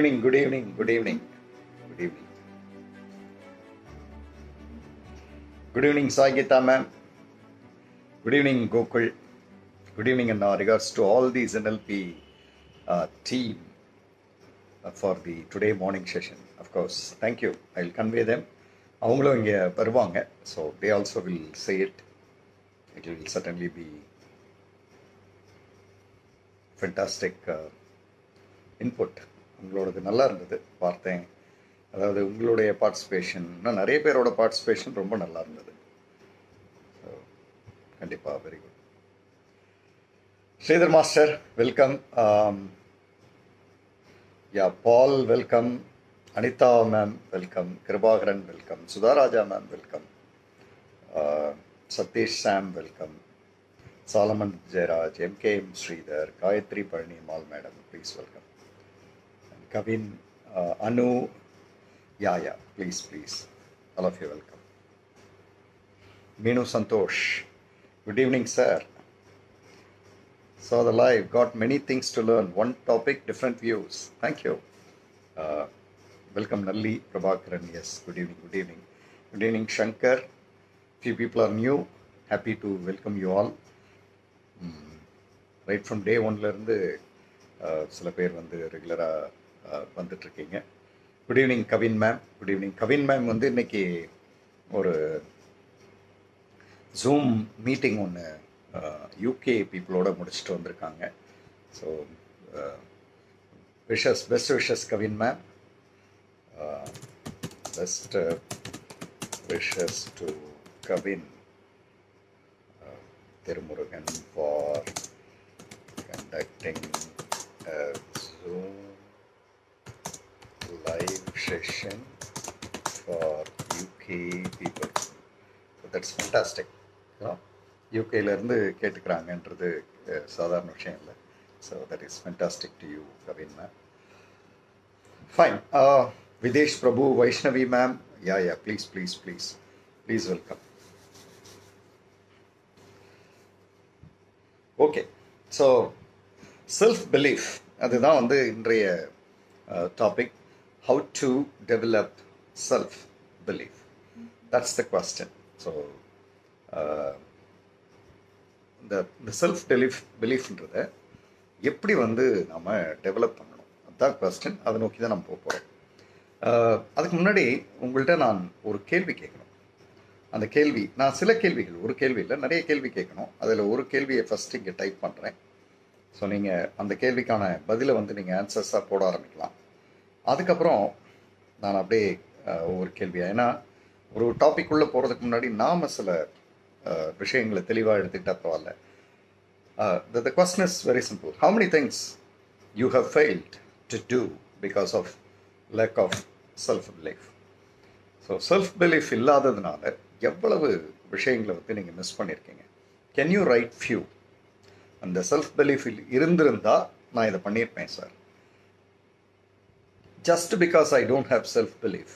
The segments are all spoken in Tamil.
evening, good evening, good evening, good evening. Good evening, Saigita ma'am. Good evening, Gokul. Good evening, and uh, regards to all these NLP uh, team uh, for the today morning session. Of course, thank you. I'll convey them. அவங்களும் இங்கே வருவாங்க so they also will say it it will suddenly be fantastic input உங்களோடது நல்லா இருந்தது பார்த்தேன் அதாவது உங்களுடைய பார்ட்டிசிபேஷன் இன்னும் நிறைய பேரோட பார்ட்டிசிபேஷன் ரொம்ப நல்லா இருந்தது ஸோ கண்டிப்பாக very good Sridhar master welcome yeah Paul welcome Anitha ma'am welcome Kirubakaran welcome Sutharaja ma'am welcome Sathish Sam welcome Solomon Jeyaraj MKM Sridhar Gayathri Palani Mal madam please welcome Kavin Anu yeah yeah please please all of you welcome Meenu Santhosh good evening sir saw the live got many things to learn one topic different views thank you uh, welcome nalli prabhakaran yes good evening good evening good evening shankar few people are new happy to welcome you all Mm, right from day ஒன்லேருந்து சில பேர் வந்து ரெகுலராக வந்துட்டுருக்கீங்க good evening Kavin ma'am good evening Kavin ma'am வந்து இன்னைக்கு ஒரு ஜூம் மீட்டிங் ஒன்று யூகே பீப்புளோட முடிச்சுட்டு வந்திருக்காங்க so wishes best wishes Kavin ma'am best wishes to Kavin Thirumurugan for conducting Zoom live session for UK people that's fantastic யூகேலேருந்து கேட்டுக்கிறாங்கன்றது அஹ், சாதாரண விஷயம் இல்லை so that is fantastic to you Kavin ma'am fine Vidhesh Prabhu Vaishnavi ma'am yeah yeah please please please please welcome okay so self belief அதுதான் வந்து இன்றைய topic how to develop self belief that's the question so இந்த இந்த செல்ஃப் டெலிஃப் பிலீஃப்ன்றதை எப்படி வந்து நம்ம டெவலப் பண்ணணும் அதுதான் கொஸ்டின் அதை நோக்கி தான் நம்ம போக போகிறோம் அதுக்கு முன்னாடி உங்கள்கிட்ட நான் ஒரு கேள்வி கேட்கணும் அந்த கேள்வி நான் சில கேள்விகள் ஒரு கேள்வி இல்லை நிறைய கேள்வி கேட்கணும் அதில் ஒரு கேள்வியை ஃபஸ்ட் இங்கே டைப் பண்ணுறேன் ஸோ நீங்கள் அந்த கேள்விக்கான பதிலை வந்து நீங்கள் ஆன்சர்ஸாக போட ஆரம்பிக்கலாம் அதுக்கப்புறம் நான் அப்படியே அஹ், ஒவ்வொரு கேள்வியாக ஏன்னா ஒரு டாபிக் உள்ள போகிறதுக்கு முன்னாடி நாம் சில அஹ், விஷயங்களை தெளிவாக எடுத்துக்கிட்டா பரவாயில்ல Uh, the, the question is very simple. How many things you have failed to do because of lack of self-belief? So self belief இல்லாததுனால எவ்வளவு விஷயங்களை வந்து நீங்கள் மிஸ் பண்ணியிருக்கீங்க கேன் யூ ரைட் ஃபியூ அந்த செல்ஃப் பிலீஃப் இருந்திருந்தா நான் இதை பண்ணியிருப்பேன் sir just because I don't have self belief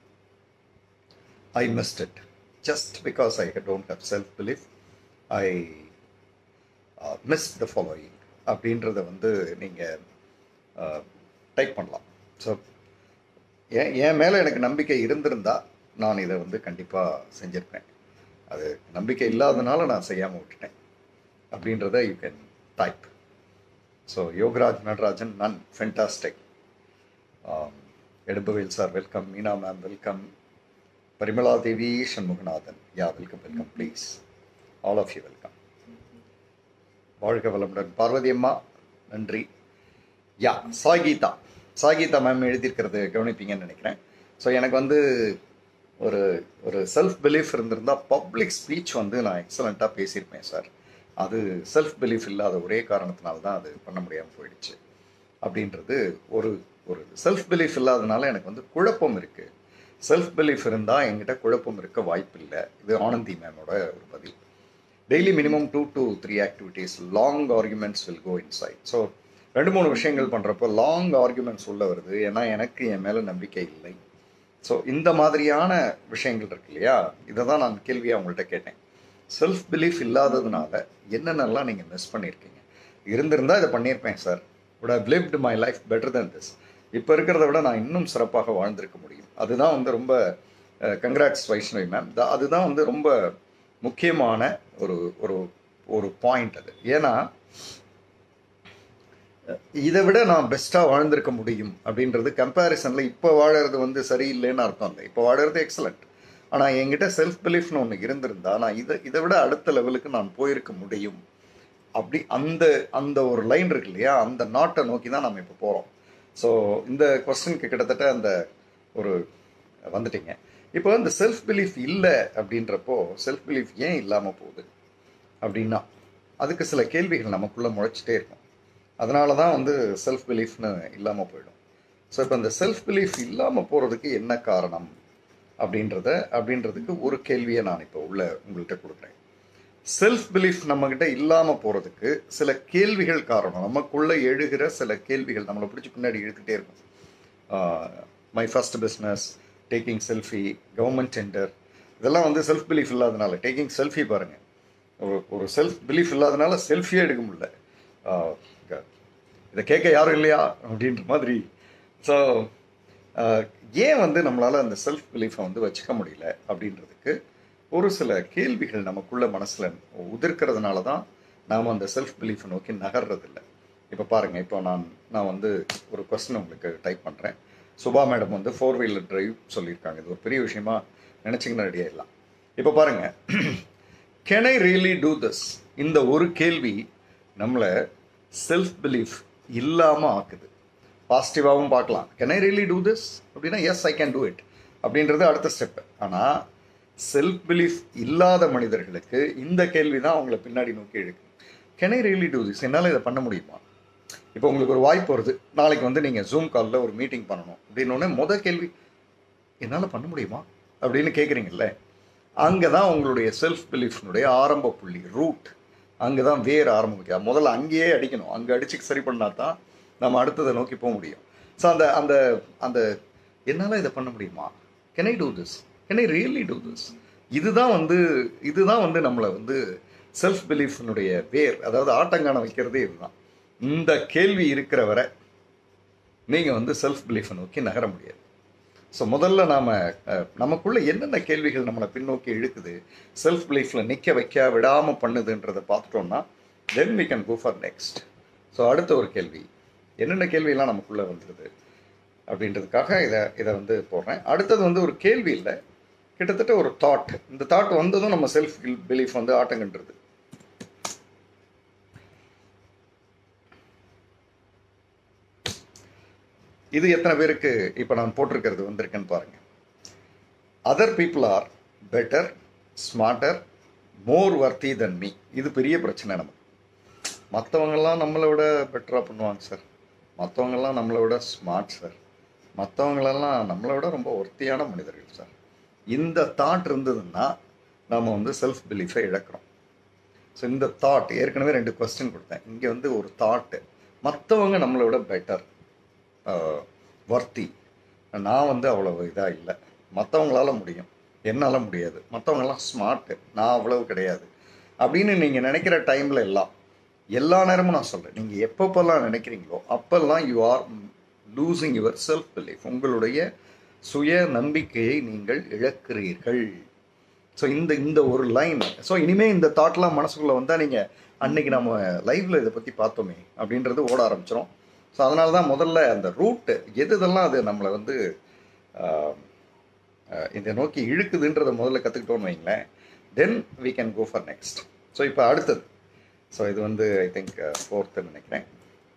I missed it just because I don't have self belief I miss the following அப்படின்றத வந்து நீங்கள் டைப் பண்ணலாம் ஸோ என் என் மேலே எனக்கு நம்பிக்கை இருந்திருந்தா நான் இதை வந்து கண்டிப்பாக செஞ்சுருப்பேன் அது நம்பிக்கை இல்லாதனால நான் செய்யாமல் விட்டுட்டேன் அப்படின்றத you can type so Yogaraj Natarajan நன் ஃபென்டாஸ்டிக் எடும்பவேல் sir welcome Meena ma'am welcome Parimala Devi Shanmuganathan yeah welcome welcome please all of you welcome வாழ்க வளமுடன் பார்வதி அம்மா நன்றி யா சாகீதா சாகீதா மேம் எழுதியிருக்கிறது கவனிப்பீங்கன்னு நினைக்கிறேன் ஸோ எனக்கு வந்து ஒரு ஒரு செல்ஃப் பிலீஃப் இருந்திருந்தால் பப்ளிக் ஸ்பீச் வந்து நான் எக்ஸலண்ட்டாக பேசியிருப்பேன் சார் அது செல்ஃப் பிலீஃப் இல்லாத ஒரே காரணத்தினால தான் அது பண்ண முடியாமல் போயிடுச்சு அப்படின்றது ஒரு ஒரு செல்ஃப் பிலீஃப் இல்லாதனால எனக்கு வந்து குழப்பம் இருக்குது செல்ஃப் பிலீஃப் இருந்தால் என்கிட்ட குழப்பம் இருக்க வாய்ப்பு இல்லை இது ஆனந்தி மேமோட ஒரு பதில் daily minimum two to three activities long arguments will go inside so ரெண்டு மூணு விஷயங்கள் பண்ணுறப்போ லாங் ஆர்குமெண்ட்ஸ் உள்ள வருது ஏன்னா எனக்கு என் மேலே நம்பிக்கை இல்லை ஸோ இந்த மாதிரியான விஷயங்கள் இருக்கு இல்லையா இதை தான் நான் கேள்வியாக உங்கள்கிட்ட கேட்டேன் செல்ஃப் பிலீஃப் இல்லாததுனால என்னென்னலாம் நீங்கள் மிஸ் பண்ணியிருக்கீங்க இருந்திருந்தால் இதை பண்ணியிருப்பேன் sir would have lived my life better than this இப்போ இருக்கிறத விட நான் இன்னும் சிறப்பாக வாழ்ந்திருக்க முடியும் அதுதான் வந்து ரொம்ப கங்க்ராட்ஸ் வைஷ்ணவி மேம் அதுதான் வந்து ரொம்ப முக்கியமான ஒரு ஒரு ஒரு பாயிண்ட் அது ஏன்னா இதை விட நான் பெஸ்ட்டாக வாழ்ந்திருக்க முடியும் அப்படின்றது கம்பேரிசனில் இப்போ வாழறது வந்து சரியில்லைன்னு அர்த்தம் இல்லை இப்போ வாழறது எக்ஸலண்ட் ஆனால் என்கிட்ட செல்ஃப் பிலீஃப்னு ஒன்று இருந்திருந்தா நான் இதை இதை விட அடுத்த லெவலுக்கு நான் போயிருக்க முடியும் அப்படி அந்த அந்த ஒரு லைன் இருக்கு இல்லையா அந்த நாட்டை நோக்கி தான் நம்ம இப்போ போகிறோம் ஸோ இந்த கொஸ்டினுக்கு கிட்டத்தட்ட அந்த ஒரு வந்துட்டீங்க இப்போ இந்த செல்ஃப் பிலீஃப் இல்லை அப்படின்றப்போ செல்ஃப் பிலீஃப் ஏன் இல்லாமல் போகுது அப்படின்னா அதுக்கு சில கேள்விகள் நமக்குள்ளே முளைச்சிட்டே இருக்கும் அதனால தான் வந்து செல்ஃப் பிலீஃப்னு இல்லாமல் போயிடும் ஸோ இப்போ இந்த செல்ஃப் பிலீஃப் இல்லாமல் போகிறதுக்கு என்ன காரணம் அப்படின்றத அப்படின்றதுக்கு ஒரு கேள்வியை நான் இப்போ உள்ள உங்கள்கிட்ட கொடுக்குறேன் செல்ஃப் பிலீஃப் நம்மக்கிட்ட இல்லாமல் போகிறதுக்கு சில கேள்விகள் காரணம் நமக்குள்ளே எழுகிற சில கேள்விகள் நம்மளை பிடிச்சி பின்னாடி இழுத்துக்கிட்டே இருக்கும் my first business taking selfie government tender இதெல்லாம் வந்து செல்ஃப் பிலீஃப் இல்லாதனால டேக்கிங் செல்ஃபி பாருங்கள் ஒரு ஒரு செல்ஃப் பிலீஃப் இல்லாதனால செல்ஃபியே எடுக்க முடியல இதை கேட்க யாரும் இல்லையா அப்படின்ற மாதிரி ஸோ ஏன் வந்து நம்மளால் அந்த செல்ஃப் பிலீஃபை வந்து வச்சுக்க முடியல அப்படின்றதுக்கு ஒரு சில கேள்விகள் நமக்குள்ள மனசில் உதிர்க்கிறதுனால தான் நாம் அந்த செல்ஃப் பிலீஃபை நோக்கி நகர்றதில்லை இப்போ பாருங்கள் இப்போ நான் நான் வந்து ஒரு கொஸ்டின் உங்களுக்கு டைப் பண்ணுறேன் சுபா மேடம் வந்து ஃபோர் வீலர் டிரைவ் சொல்லியிருக்காங்க இது ஒரு பெரிய விஷயமா நினச்சிங்கன்னா ரெடியாக இல்லை இப்போ பாருங்கள் can I really do this இந்த ஒரு கேள்வி நம்மளை செல்ஃப் பிலீஃப் இல்லாமல் ஆக்குது பாசிட்டிவாகவும் பார்க்கலாம் can I really do this அப்படின்னா yes I can do it அப்படின்றது அடுத்த ஸ்டெப்பு ஆனால் செல்ஃப் பிலீஃப் இல்லாத மனிதர்களுக்கு இந்த கேள்வி தான் அவங்கள பின்னாடி நோக்கி இழுக்கு can I really do this என்னால் இதை பண்ண முடியுமா இப்போ உங்களுக்கு ஒரு வாய்ப்பு வருது நாளைக்கு வந்து நீங்கள் ஜூம் காலில் ஒரு மீட்டிங் பண்ணணும் அப்படின்னோடனே முத கேள்வி என்னால் பண்ண முடியுமா அப்படின்னு கேட்குறீங்கல்ல அங்கே தான் உங்களுடைய செல்ஃப் பிலீஃப்னுடைய ஆரம்ப புள்ளி ரூட் அங்கே தான் வேர் ஆரம்பிக்க முதல்ல அங்கேயே அடிக்கணும் அங்கே அடிச்சு சரி பண்ணால் தான் நம்ம அடுத்ததை நோக்கி போக முடியும் ஸோ அந்த அந்த அந்த என்னால் இதை பண்ண முடியுமா can I do this can I really do this இதுதான் வந்து இதுதான் வந்து நம்மளை வந்து செல்ஃப் பிலீஃபினுடைய வேர் அதாவது ஆட்டங்கான வைக்கிறதே இதுதான் இந்த கேள்வி இருக்கிற வரை நீங்கள் வந்து செல்ஃப் பிலீஃபை நோக்கி நகர முடியாது ஸோ முதல்ல நாம் நமக்குள்ளே என்னென்ன கேள்விகள் நம்மளை பின்னோக்கி இழுக்குது செல்ஃப் பிலீஃபில் நிற்க வைக்க விடாமல் பண்ணுதுன்றதை பார்த்துட்டோம்னா then we can go for next so அடுத்த ஒரு கேள்வி என்னென்ன கேள்வியெல்லாம் நமக்குள்ளே வந்துடுது அப்படின்றதுக்காக இதை இதை வந்து போடுறேன் அடுத்தது வந்து ஒரு கேள்வி இல்லை கிட்டத்தட்ட ஒரு தாட் இந்த தாட் வந்ததும் நம்ம செல்ஃப் பிலீஃப் வந்து ஆட்டங்கன்றது இது எத்தனை பேருக்கு இப்போ நான் போட்டிருக்கிறது வந்திருக்குன்னு பாருங்கள் other people are better smarter more worthy than me இது பெரிய பிரச்சனை நமக்கு மற்றவங்கெல்லாம் நம்மளை விட பெட்டராக பண்ணுவாங்க சார் மற்றவங்கெல்லாம் நம்மளை விட ஸ்மார்ட் சார் மற்றவங்களெல்லாம் நம்மளை விட ரொம்ப ஒர்த்தியான மனிதர்கள் சார் இந்த தாட் இருந்ததுன்னா நாம் வந்து செல்ஃப் பிலீஃபை இழக்கிறோம் ஸோ இந்த தாட் ஏற்கனவே ரெண்டு கொஸ்டின் கொடுத்தேன் இங்கே வந்து ஒரு தாட்டு மற்றவங்க நம்மளை விட பெட்டர் வர்த்தி நான் வந்து அவ்வளோ இதாக இல்லை மற்றவங்களால முடியும் என்னால் முடியாது மற்றவங்கெல்லாம் ஸ்மார்ட்டு நான் அவ்வளவு கிடையாது அப்படின்னு நீங்கள் நினைக்கிற டைமில் எல்லாம் எல்லா நேரமும் நான் சொல்கிறேன் நீங்கள் எப்பப்பெல்லாம் நினைக்கிறீங்களோ அப்போல்லாம் you are losing your self belief உங்களுடைய சுய நம்பிக்கையை நீங்கள் இழக்கிறீர்கள் ஸோ இந்த இந்த ஒரு லைன் ஸோ இனிமேல் இந்த தாட்லாம் மனசுக்குள்ளே வந்தால் நீங்கள் அன்னைக்கு நம்ம லைவ்ல இதை பற்றி பார்த்தோமே அப்படின்றது ஓட ஆரம்பிச்சிடும் ஸோ அதனால தான் முதல்ல அந்த ரூட்டு எது இதெல்லாம் அது நம்மளை வந்து இதை நோக்கி இழுக்குதுன்றதை முதல்ல கற்றுக்கிட்டோன்னு வைங்களேன் then we can go for next so இப்போ அடுத்தது ஸோ இது வந்து ஐ திங்க் ஃபோர்த்துன்னு நினைக்கிறேன்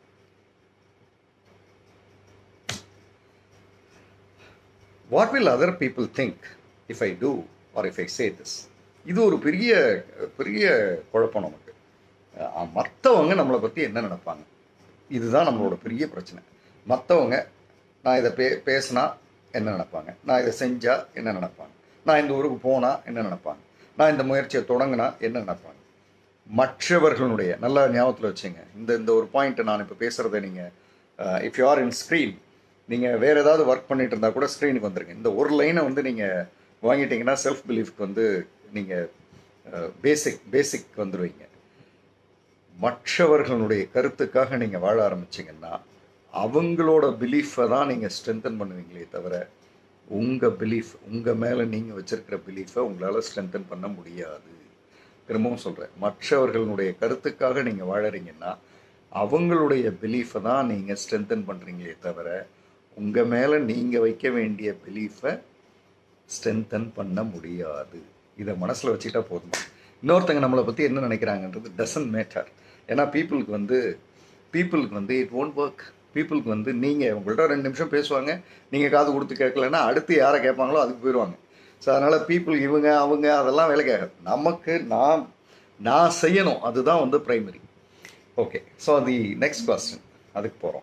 what will other people think if I do or if I say this இது ஒரு பெரிய பெரிய குழப்பம் நமக்கு மற்றவங்க நம்மளை பற்றி என்ன நினைப்பாங்க இதுதான் நம்மளோட பெரிய பிரச்சனை மற்றவங்க நான் இதை பே பேசினா என்ன நினைப்பாங்க நான் இதை செஞ்சால் என்ன நினைப்பாங்க நான் இந்த ஊருக்கு போனால் என்ன நினைப்பாங்க நான் இந்த முயற்சியை தொடங்கினா என்ன நினைப்பாங்க மற்றவர்களுடைய நல்லா ஞாபகத்தில் வச்சுங்க இந்த இந்த ஒரு பாயிண்ட்டை நான் இப்போ பேசுகிறத நீங்கள் if you are in screen நீங்கள் வேறு ஏதாவது ஒர்க் பண்ணிட்டு இருந்தால் கூட ஸ்க்ரீனுக்கு வந்துருங்க இந்த ஒரு லைனை வந்து நீங்கள் வாங்கிட்டீங்கன்னா செல்ஃப் பிலீஃப்க்கு வந்து நீங்கள் பேசிக் பேசிக் வந்துடுவீங்க மற்றவர்களுடைய கருத்துக்காக நீங்கள் வாழ ஆரம்பிச்சிங்கன்னா அவங்களோட பிலீஃபை தான் நீங்கள் ஸ்ட்ரென்தன் பண்ணுவீங்களே தவிர உங்கள் பிலீஃப் உங்கள் மேலே நீங்கள் வச்சிருக்கிற பிலீஃபை உங்களால் ஸ்ட்ரென்தன் பண்ண முடியாது திரும்பவும் சொல்கிறேன் மற்றவர்களுடைய கருத்துக்காக நீங்கள் வாழறீங்கன்னா அவங்களுடைய பிலீஃபை தான் நீங்கள் ஸ்ட்ரென்தன் பண்ணுறீங்களே தவிர உங்கள் மேலே நீங்கள் வைக்க வேண்டிய பிலீஃபை ஸ்ட்ரென்தன் பண்ண முடியாது இதை மனசில் வச்சுக்கிட்டா போதும் இன்னொருத்தங்க நம்மளை பற்றி என்ன நினைக்கிறாங்கன்றது டசன்ட் மேட்டர் ஏன்னா பீப்புளுக்கு வந்து பீப்புளுக்கு வந்து இட் ஒன்ட் ஒர்க் பீப்புளுக்கு வந்து நீங்கள் உங்கள்கிட்ட ரெண்டு நிமிஷம் பேசுவாங்க நீங்கள் காது கொடுத்து கேட்கலன்னா அடுத்து யாரை கேட்பாங்களோ அதுக்கு போயிடுவாங்க ஸோ அதனால் பீப்புள் இவங்க அவங்க அதெல்லாம் வேலை கேட்காது நமக்கு நான் நான் செய்யணும் அதுதான் வந்து primary okay so the next question அதுக்கு போகிறோம்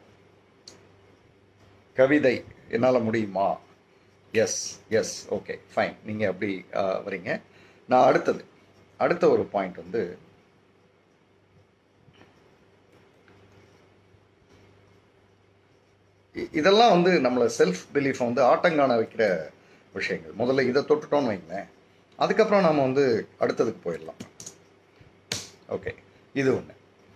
கவிதை என்னால் முடியுமா எஸ் எஸ் ஓகே ஃபைன் நீங்கள் அப்படி ஆஹ், வரீங்க நான் அடுத்தது அடுத்த ஒரு பாயிண்ட் வந்து இ- இதெல்லாம் வந்து நம்மளை செல்ஃப் பிலீஃபை வந்து ஆட்டங்காண வைக்கிற விஷயங்கள் முதல்ல இதை தொட்டுட்டோம்னு வைங்களேன் அதுக்கப்புறம் நாம் வந்து அடுத்ததுக்கு போயிடலாம் ஓகே இது ஒன்று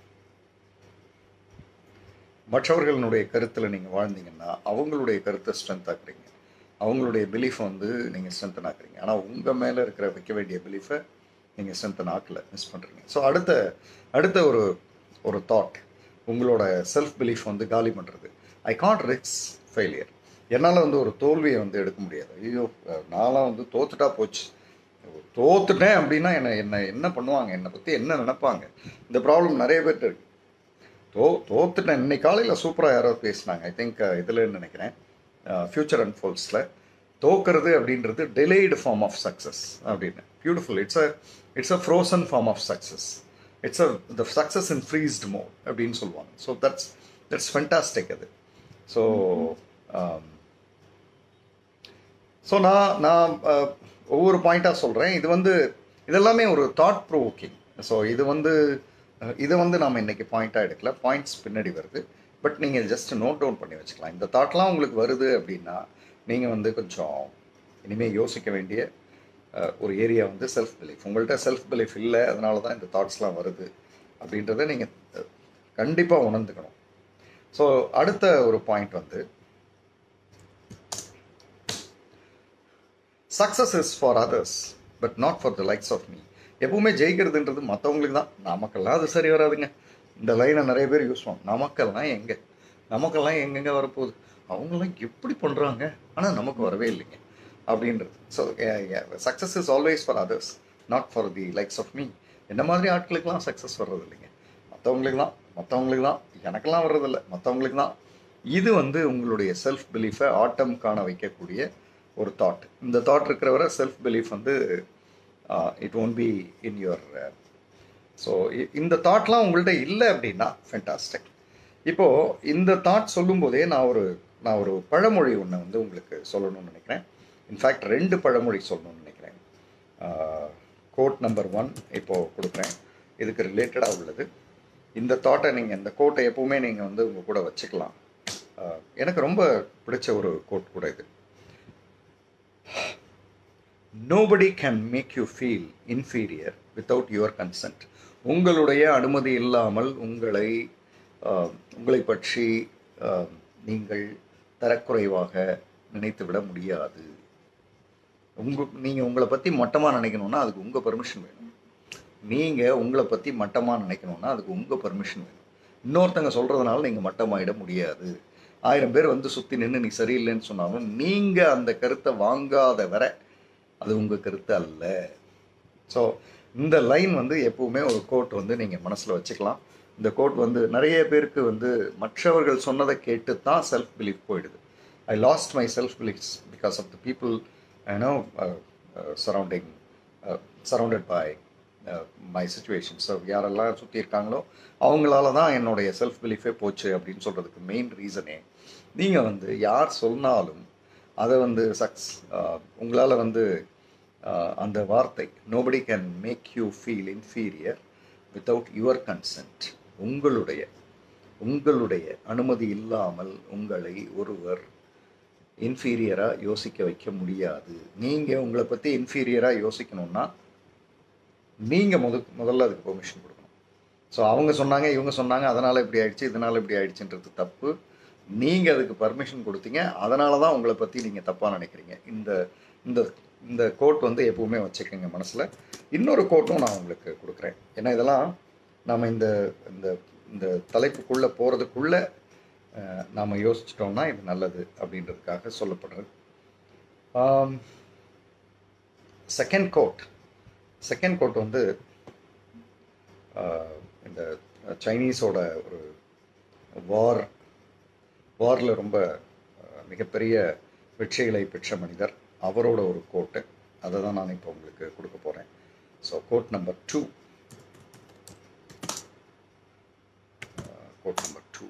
மற்றவர்களுடைய கருத்தில் நீங்கள் வாழ்ந்தீங்கன்னா அவங்களுடைய கருத்தை ஸ்ட்ரென்த் ஆக்குறீங்க அவங்களுடைய பிலீஃபை வந்து நீங்கள் ஸ்ட்ரென்தன் ஆக்குறீங்க ஆனால் உங்கள் மேலே இருக்கிற வைக்க வேண்டிய பிலீஃபை நீங்கள் ஸ்ட்ரென்தன் ஆக்கல மிஸ் பண்ணுறீங்க ஸோ அடுத்த அடுத்த ஒரு ஒரு தாட் உங்களோட செல்ஃப் பிலீஃப் வந்து காலி பண்ணுறது ஐ காண்ட் ரிக்ஸ் ஃபெயிலியர் என்னால் வந்து ஒரு தோல்வியை வந்து எடுக்க முடியாது ஐயோ நான்லாம் வந்து தோத்துட்டா போச்சு தோத்துட்டேன் அப்படின்னா என்ன என்ன என்ன பண்ணுவாங்க என்னை பற்றி என்ன நினைப்பாங்க இந்த ப்ராப்ளம் நிறைய பேர்கிட்ட இருக்கு தோ தோத்துட்டேன் இன்னைக்கு காலையில் சூப்பராக யாரோ பேசினாங்க ஐ திங்க் இதில் நினைக்கிறேன் ஃப்யூச்சர் அண்ட் ஃபோல்ஸில் தோக்கிறது அப்படின்றது டெலேடு ஃபார்ம் ஆஃப் சக்ஸஸ் அப்படின்னு beautiful it's a it's a frozen form of success it's a the success in freezed mode அப்படின்னு சொல்லுவாங்க ஸோ தட்ஸ் தட்ஸ் ஃபென்டாஸ்டிக் அது ஸோ ஸோ நான் நான் அஹ், ஒவ்வொரு பாயிண்ட்டாக சொல்கிறேன் இது வந்து இதெல்லாமே ஒரு தாட் ப்ரோவோக்கிங் ஸோ இது வந்து அஹ், இதை வந்து நாம் இன்னைக்கு பாயிண்ட்டாக எடுக்கல பாயிண்ட்ஸ் பின்னாடி வருது பட் நீங்கள் ஜஸ்ட் நோட் டவுன் பண்ணி வச்சுக்கலாம் இந்த தாட்லாம் உங்களுக்கு வருது அப்படின்னா நீங்கள் வந்து கொஞ்சம் இனிமேல் யோசிக்க வேண்டிய அஹ், ஒரு ஏரியா வந்து செல்ஃப் பிலீஃப் உங்கள்கிட்ட செல்ஃப் பிலீஃப் இல்லை அதனால தான் இந்த தாட்ஸ்லாம் வருது அப்படின்றத நீங்கள் கண்டிப்பாக உணர்ந்துக்கணும் ஸோ அடுத்த ஒரு பாயிண்ட் வந்து success is for others but not for the likes of me எப்பவுமே ஜெயிக்கிறதுன்றது மற்றவங்களுக்கு தான் நமக்கெல்லாம் அது சரி வராதுங்க இந்த லைனை நிறைய பேர் யூஸ் பண்ணுவோம் நமக்கெல்லாம் எங்கே நமக்கெல்லாம் எங்கெங்கே வரப்போகுது அவங்கெல்லாம் எப்படி பண்ணுறாங்க ஆனால் நமக்கு வரவே இல்லைங்க அப்படின்றது so success is always for others not for the likes of me என்ன மாதிரி ஆட்களுக்கெல்லாம் சக்ஸஸ் வர்றது இல்லைங்க மற்றவங்களுக்கு தான் மற்றவங்களுக்கு தான் எனக்கெல்லாம் வர்றதில்ல மற்றவங்களுக்கு தான் இது வந்து உங்களுடைய செல்ஃப் பிலீஃபை ஆட்டம் காண வைக்கக்கூடிய ஒரு தாட் இந்த தாட் இருக்கிற வரை செல்ஃப் பிலீஃப் வந்து it won't be in your so இந்த தாட்லாம் உங்கள்கிட்ட இல்லை அப்படின்னா ஃபென்டாஸ்டிக் இப்போது இந்த தாட் சொல்லும்போதே நான் ஒரு நான் ஒரு பழமொழி ஒன்று வந்து உங்களுக்கு சொல்லணும்னு நினைக்கிறேன் இன்ஃபேக்ட் ரெண்டு பழமொழி சொல்லணும்னு நினைக்கிறேன் கோட் நம்பர் ஒன் இப்போது கொடுக்குறேன் இதுக்கு ரிலேட்டடாக உள்ளது இந்த தாட்டை நீங்கள் இந்த கோட்டை எப்பவுமே நீங்கள் வந்து உங்கள் கூட வச்சுக்கலாம் ஆஹ் எனக்கு ரொம்ப பிடிச்ச ஒரு கோட் கூட இது nobody can make you feel inferior without your consent உங்களுடைய அனுமதி இல்லாமல் உங்களை ஆஹ், உங்களை பற்றி ஆஹ், நீங்கள் தரக்குறைவாக நினைத்துவிட முடியாது உங்க நீங்கள் உங்களை பற்றி மட்டமாக நினைக்கணும்னா அதுக்கு உங்கள் பர்மிஷன் வேணும் நீங்கள் உங்களை பற்றி மட்டமாக நினைக்கணும்னா அதுக்கு உங்கள் பர்மிஷன் வேணும் இன்னொருத்தங்க சொல்கிறதுனால நீங்கள் மட்டமாயிட முடியாது ஆயிரம் பேர் வந்து சுற்றி நின்று நீ சரியில்லைன்னு சொன்னாலும் நீங்கள் அந்த கருத்தை வாங்காத வரை அது உங்கள் கருத்து அல்ல ஸோ இந்த லைன் வந்து எப்பவுமே ஒரு கோட் வந்து நீங்கள் மனசில் வச்சுக்கலாம் இந்த கோட் வந்து நிறைய பேருக்கு வந்து மற்றவர்கள் சொன்னதை கேட்டு தான் செல்ஃப் பிலீஃப் போயிடுது I lost my self beliefs because of the people I know surrounding surrounded by my situation so யாரெல்லாம் சுற்றி இருக்காங்களோ அவங்களால தான் என்னுடைய செல்ஃப் பிலீஃபே போச்சு அப்படின்னு சொல்கிறதுக்கு மெயின் ரீசனே நீங்கள் வந்து யார் சொன்னாலும் அதை வந்து சக்ஸ் உங்களால் வந்து ஆஹ், அந்த வார்த்தை nobody can make you feel inferior without your consent உங்களுடைய உங்களுடைய அனுமதி இல்லாமல் உங்களை ஒருவர் இன்ஃபீரியராக யோசிக்க வைக்க முடியாது நீங்கள் உங்களை பற்றி இன்ஃபீரியராக யோசிக்கணும்னா நீங்கள் முத முதல்ல அதுக்கு பெர்மிஷன் கொடுக்கணும் ஸோ அவங்க சொன்னாங்க இவங்க சொன்னாங்க அதனால் இப்படி ஆயிடுச்சு இதனால் இப்படி ஆயிடுச்சுன்றது தப்பு நீங்கள் அதுக்கு பர்மிஷன் கொடுத்தீங்க அதனால தான் உங்களை பற்றி நீங்கள் தப்பாக நினைக்கிறீங்க இந்த இந்த இந்த கோட் வந்து எப்பவுமே வச்சுக்கோங்க மனசில் இன்னொரு கோட்டும் நான் உங்களுக்கு கொடுக்குறேன் ஏன்னா இதெல்லாம் நம்ம இந்த இந்த இந்த தலைப்புக்குள்ளே போகிறதுக்குள்ளே நாம் யோசிச்சிட்டோம்னா இது நல்லது அப்படின்றதுக்காக சொல்லப்படுறது செகண்ட் கோட் செகண்ட் கோட் வந்து ஆஹ், இந்த சைனீஸோட ஒரு வார் வாரில் ரொம்ப ஆஹ், மிகப்பெரிய வெற்றிகளை பெற்ற மனிதர் அவரோட ஒரு கோட்டு அதை தான் நான் இப்போ உங்களுக்கு கொடுக்க போகிறேன் so quote number two quote number two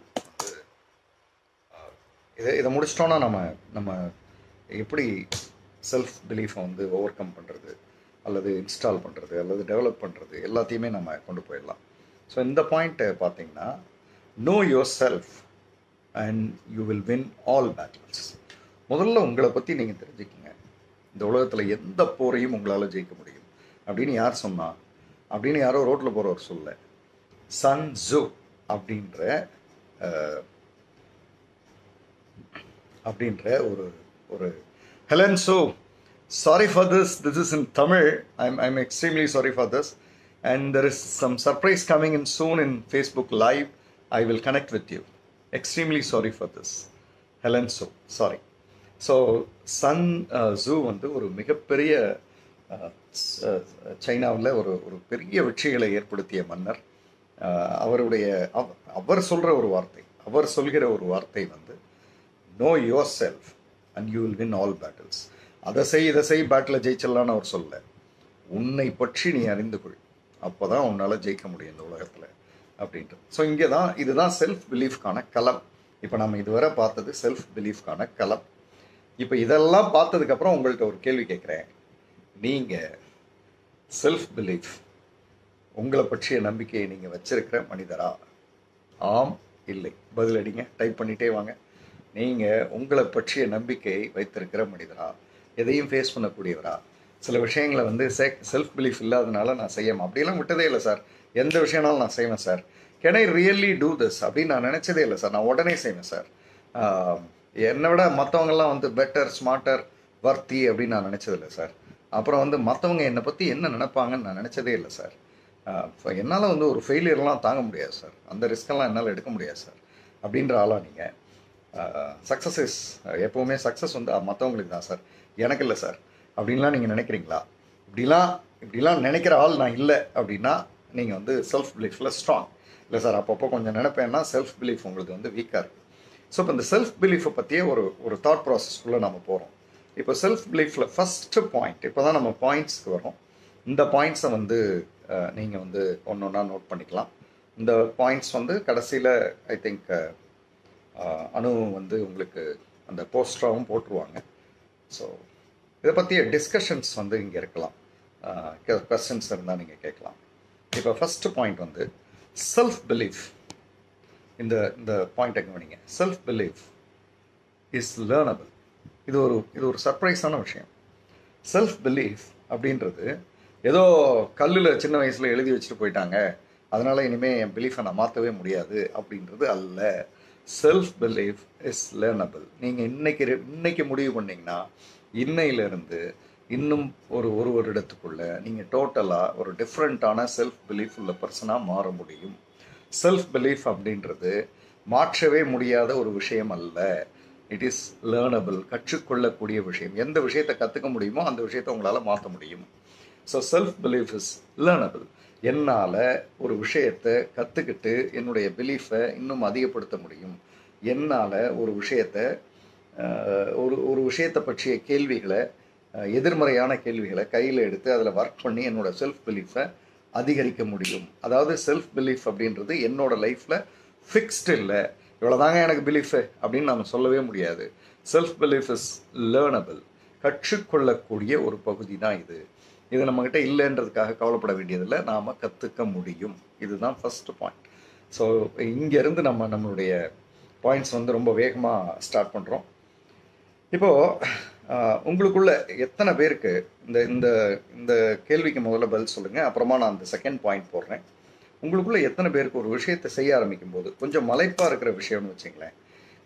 இதை இதை முடிச்சிட்டோன்னா நம்ம நம்ம எப்படி செல்ஃப் பிலீஃபை வந்து ஓவர் கம் பண்ணுறது அல்லது இன்ஸ்டால் பண்ணுறது அல்லது டெவலப் பண்ணுறது எல்லாத்தையுமே நம்ம கொண்டு போயிடலாம் ஸோ இந்த பாயிண்ட்டை பார்த்தீங்கன்னா know your self and you will win all battles முதல்ல உங்களை பற்றி நீங்கள் தெரிஞ்சுக்கங்க இந்த உலகத்தில் எந்த போரையும் உங்களால் ஜெயிக்க முடியும் அப்படின்னு யார் சொன்னா அப்படின்னு யாரோ ரோட்டில் போகிறவர் சொல்ல சன் ஜூ அப்படின்ற அஹ், அப்படின்ற ஒரு ஒரு Helen so sorry for this this is in Tamil I'm I'm extremely sorry for this and there is some surprise coming in soon in Facebook live I will connect with you extremely sorry for this Helen so sorry so சன் ஜூ வந்து ஒரு மிகப்பெரிய சைனாவில் ஒரு ஒரு பெரிய வெற்றிகளை ஏற்படுத்திய மன்னர் அஹ், அவருடைய அவ- அவர் சொல்கிற ஒரு வார்த்தை அவர் சொல்கிற ஒரு வார்த்தை வந்து know your self and you will win all battles அதை செய் இதை செய் பேட்டில் ஜெயிச்சிடலான்னு அவர் சொல்ல உன்னை பற்றி நீ அறிந்து கொள் அப்போ தான் உன்னால் ஜெயிக்க முடியும் இந்த உலகத்தில் அப்படின்ட்டு ஸோ இங்கே தான் இதுதான் செல்ஃப் பிலீஃப்கான களம் இப்போ நம்ம இதுவரை பார்த்தது செல்ஃப் பிலீஃப்கான களம் இப்போ இதெல்லாம் பார்த்ததுக்கப்புறம் உங்கள்கிட்ட ஒரு கேள்வி கேட்குறேன் நீங்கள் செல்ஃப் பிலீஃப் உங்களை பற்றிய நம்பிக்கையை நீங்கள் வச்சிருக்கிற மனிதரா ஆம் இல்லை பதில் அடிங்க டைப் பண்ணிட்டே வாங்க நீங்கள் உங்களை பற்றிய நம்பிக்கையை வைத்திருக்கிற மனிதரா எதையும் ஃபேஸ் பண்ணக்கூடியவரா சில விஷயங்களை வந்து செல்ஃப் பிலீஃப் இல்லாதனால நான் செய்யாம அப்படியெல்லாம் விட்டதே இல்லை சார் எந்த விஷயம்னாலும் நான் செய்வேன் sir can I really do this அப்படின்னு நான் நினச்சதே இல்லை சார் நான் உடனே செய்வேன் சார் ஆஹ், என்னை விட மற்றவங்கெல்லாம் வந்து பெட்டர் ஸ்மார்ட்டர் வர்த்தி அப்படின்னு நான் நினச்சதில்லை சார் அப்புறம் வந்து மற்றவங்க என்னை பற்றி என்ன நினைப்பாங்கன்னு நான் நினச்சதே இல்லை சார் என்னால் வந்து ஒரு ஃபெயிலியர்லாம் தாங்க முடியாது சார் அந்த ரிஸ்க்கெல்லாம் என்னால் எடுக்க முடியாது சார் அப்படின்ற ஆளாக நீங்கள் சக்ஸஸ் இஸ் எப்போவுமே சக்ஸஸ் வந்து மற்றவங்களுக்கு தான் சார் எனக்கு இல்லை சார் அப்படின்லாம் நீங்கள் நினைக்கிறீங்களா இப்படிலாம் இப்படிலாம் நினைக்கிற ஆள் நான் இல்லை அப்படின்னா நீங்கள் வந்து செல்ஃப் பிலீஃபில் ஸ்ட்ராங் இல்லை சார் அப்பப்போ கொஞ்சம் நினைப்பேன்னா செல்ஃப் பிலீஃப் உங்களுக்கு வந்து வீக்காக இருக்குது ஸோ இப்போ இந்த செல்ஃப் பிலீஃபை பற்றியே ஒரு ஒரு தாட் ப்ராசஸ்க்குள்ளே நம்ம போகிறோம் இப்போ செல்ஃப் பிலீஃபில் ஃபஸ்ட்டு பாயிண்ட் இப்போ தான் நம்ம பாயிண்ட்ஸ்க்கு வரோம் இந்த பாயிண்ட்ஸை வந்து நீங்கள் வந்து ஒன்று ஒன்றா நோட் பண்ணிக்கலாம் இந்த பாயிண்ட்ஸ் வந்து கடைசியில் ஐ திங்க் அணு வந்து உங்களுக்கு அந்த போஸ்டராகவும் போட்டுருவாங்க ஸோ இதை பற்றிய டிஸ்கஷன்ஸ் வந்து இங்கே இருக்கலாம் கொஸ்டின்ஸ் இருந்தால் நீங்கள் கேட்கலாம் இப்போ ஃபஸ்ட்டு பாயிண்ட் வந்து செல்ஃப் பிலீஃப் இந்த இந்த பாயிண்ட்டை கவனிங்க செல்ஃப் பிலீஃப் இஸ் லேர்னபிள் இது ஒரு இது ஒரு சர்ப்ரைஸான விஷயம் செல்ஃப் பிலீஃப் அப்படின்றது ஏதோ கல்லில் சின்ன வயசில் எழுதி வச்சுட்டு போயிட்டாங்க அதனால் இனிமேல் என் பிலீஃபை நான் மாற்றவே முடியாது அப்படின்றது அல்ல செல்ஃப் பிலீஃப் இஸ் லேர்னபிள் நீங்கள் இன்னைக்கு ரெ- இன்னைக்கு முடிவு பண்ணீங்கன்னா இன்னையிலிருந்து இன்னும் ஒரு ஒரு வருடத்துக்குள்ள நீங்கள் டோட்டலாக ஒரு டிஃப்ரெண்ட்டான செல்ஃப் பிலீஃப் உள்ள பர்சனாக மாற முடியும் செல்ஃப் பிலீஃப் அப்படின்றது மாற்றவே முடியாத ஒரு விஷயம் அல்ல இட் இஸ் லேர்னபிள் கற்றுக்கொள்ளக்கூடிய விஷயம் எந்த விஷயத்தை கற்றுக்க முடியுமோ அந்த விஷயத்தை உங்களால் மாற்ற முடியும் so self belief is learnable என்னால் ஒரு விஷயத்தை கற்றுக்கிட்டு என்னுடைய பிலீஃபை இன்னும் அதிகப்படுத்த முடியும் என்னால் ஒரு விஷயத்தை அஹ், ஒரு ஒரு விஷயத்தை பற்றிய கேள்விகளை அஹ், எதிர்மறையான கேள்விகளை கையில் எடுத்து அதில் ஒர்க் பண்ணி என்னோட செல்ஃப் பிலீஃபை அதிகரிக்க முடியும் அதாவது செல்ஃப் பிலீஃப் அப்படின்றது என்னோட லைஃப்பில் ஃபிக்ஸ்டு இல்லை இவ்வளோதாங்க எனக்கு பிலீஃபு அப்படின்னு நம்ம சொல்லவே முடியாது செல்ஃப் பிலீஃப் இஸ் லேர்னபிள் கற்றுக்கொள்ளக்கூடிய ஒரு பகுதி தான் இது இது நம்மக்கிட்ட இல்லைன்றதுக்காக கவலைப்பட வேண்டியதில்லை நாம் கற்றுக்க முடியும் இதுதான் ஃபர்ஸ்ட் பாயிண்ட் ஸோ இங்கேருந்து நம்ம நம்மளுடைய பாயிண்ட்ஸ் வந்து ரொம்ப வேகமாக ஸ்டார்ட் பண்ணுறோம் இப்போது உங்களுக்குள்ள எத்தனை பேருக்கு இந்த இந்த இந்த கேள்விக்கு முதல்ல பதில் சொல்லுங்கள் அப்புறமா நான் அந்த செகண்ட் பாயிண்ட் போடுறேன் உங்களுக்குள்ள எத்தனை பேருக்கு ஒரு விஷயத்தை செய்ய ஆரம்பிக்கும் போது கொஞ்சம் மலைப்பாக இருக்கிற விஷயம்னு வச்சுங்களேன்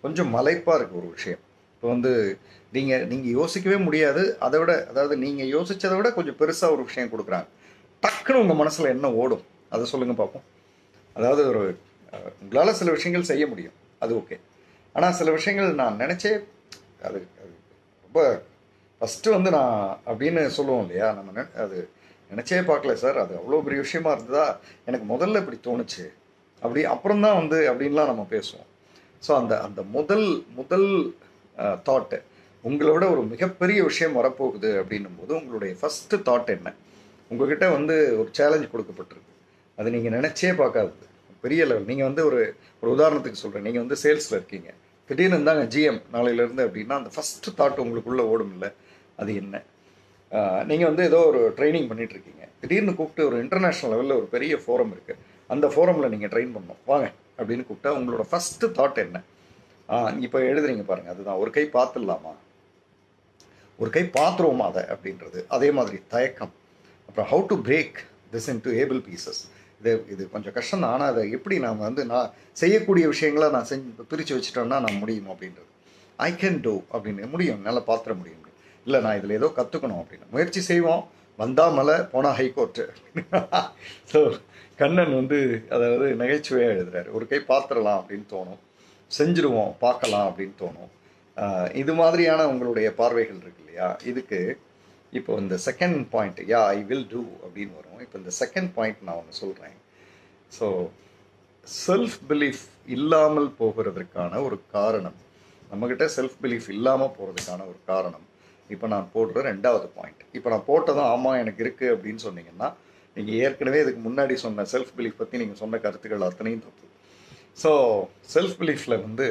கொஞ்சம் மலைப்பாக இருக்குது ஒரு விஷயம் இப்போ வந்து நீங்கள் நீங்கள் யோசிக்கவே முடியாது அதை விட அதாவது நீங்கள் யோசிச்சதை விட கொஞ்சம் பெருசாக ஒரு விஷயம் கொடுக்குறாங்க டக்குன்னு உங்கள் மனசில் என்ன ஓடும் அதை சொல்லுங்கள் பார்ப்போம் அதாவது ஒரு உங்களால் சில விஷயங்கள் செய்ய முடியும் அது ஓகே ஆனால் சில விஷயங்கள் நான் நினச்சே அது அது ரொம்ப ஃபஸ்ட்டு வந்து நான் அப்படின்னு சொல்லுவோம் இல்லையா நம்ம நெ- அது நினச்சே பார்க்கல சார் அது அவ்வளோ பெரிய விஷயமா இருந்ததா எனக்கு முதல்ல இப்படி தோணுச்சு அப்படி அப்புறம் தான் வந்து அப்படின்லாம் நம்ம பேசுவோம் ஸோ அந்த அந்த முதல் முதல் தாட்டு உங்களை விட ஒரு மிகப்பெரிய விஷயம் வரப்போகுது அப்படின்னும் போது உங்களுடைய ஃபஸ்ட்டு தாட் என்ன உங்ககிட்ட வந்து ஒரு சேலஞ்ச் கொடுக்கப்பட்டிருக்கு அது நீங்கள் நினச்சே பார்க்காதது பெரிய லெவல் நீங்கள் வந்து ஒரு ஒரு உதாரணத்துக்கு சொல்கிறேன் நீங்கள் வந்து சேல்ஸில் இருக்கீங்க திடீர்னு இருந்தாங்க ஜிஎம் நாளையிலேருந்து அப்படின்னா அந்த ஃபஸ்ட்டு தாட் உங்களுக்குள்ளே ஓடும் இல்லை அது என்ன நீங்கள் வந்து ஏதோ ஒரு ட்ரைனிங் பண்ணிட்டு இருக்கீங்க திடீர்னு கூப்பிட்டு ஒரு இன்டர்நேஷ்னல் லெவலில் ஒரு பெரிய ஃபோரம் இருக்குது அந்த ஃபோரமில் நீங்கள் ட்ரெயின் பண்ணணும் வாங்க அப்படின்னு கூப்பிட்டா உங்களோட ஃபஸ்ட்டு தாட் என்ன இப்போ எழுதுறீங்க பாருங்கள் அதுதான் ஒரு கை பார்த்துடலாமா ஒரு கை பார்த்துருவோமா அதை அப்படின்றது அதே மாதிரி தயக்கம் அப்புறம் how to break this into able pieces இது இது கொஞ்சம் கஷ்டம் தான் ஆனால் அதை எப்படி நாம் வந்து நான் செய்யக்கூடிய விஷயங்களை நான் செஞ்சு பிரித்து வச்சுட்டேன்னா நான் முடியும் அப்படின்றது ஐ கேன் டூ அப்படின்னு முடியும் நல்லா பார்த்துட முடியும் இல்லை நான் இதில் ஏதோ கற்றுக்கணும் அப்படின்னு முயற்சி செய்வோம் வந்தால் மலை போனால் ஹைகோர்ட்டு ஸோ கண்ணன் வந்து அதாவது நகைச்சுவையாக எழுதுறாரு ஒரு கை பார்த்துடலாம் அப்படின்னு தோணும் செஞ்சுருவோம் பார்க்கலாம் அப்படின்னு தோணும் ஆஹ் இது மாதிரியான உங்களுடைய பார்வைகள் இருக்கு இல்லையா இதுக்கு இப்போ இந்த second point yeah I will do அப்படின்னு வரும் இப்போ இந்த செகண்ட் பாயிண்ட் நான் ஒன்று சொல்கிறேன் ஸோ செல்ஃப் பிலீஃப் இல்லாமல் போகிறதுக்கான ஒரு காரணம் நம்மக்கிட்ட செல்ஃப் பிலீஃப் இல்லாமல் போகிறதுக்கான ஒரு காரணம் இப்போ நான் போடுற ரெண்டாவது பாயிண்ட் இப்போ நான் போட்டதும் ஆமாம் எனக்கு இருக்குது அப்படின்னு சொன்னீங்கன்னா நீங்கள் ஏற்கனவே இதுக்கு முன்னாடி சொன்ன செல்ஃப் பிலீஃப் பற்றி நீங்கள் சொன்ன கருத்துக்கள் அத்தனையும் தப்பு ஸோ செல்ஃப் பிலீஃபில் வந்து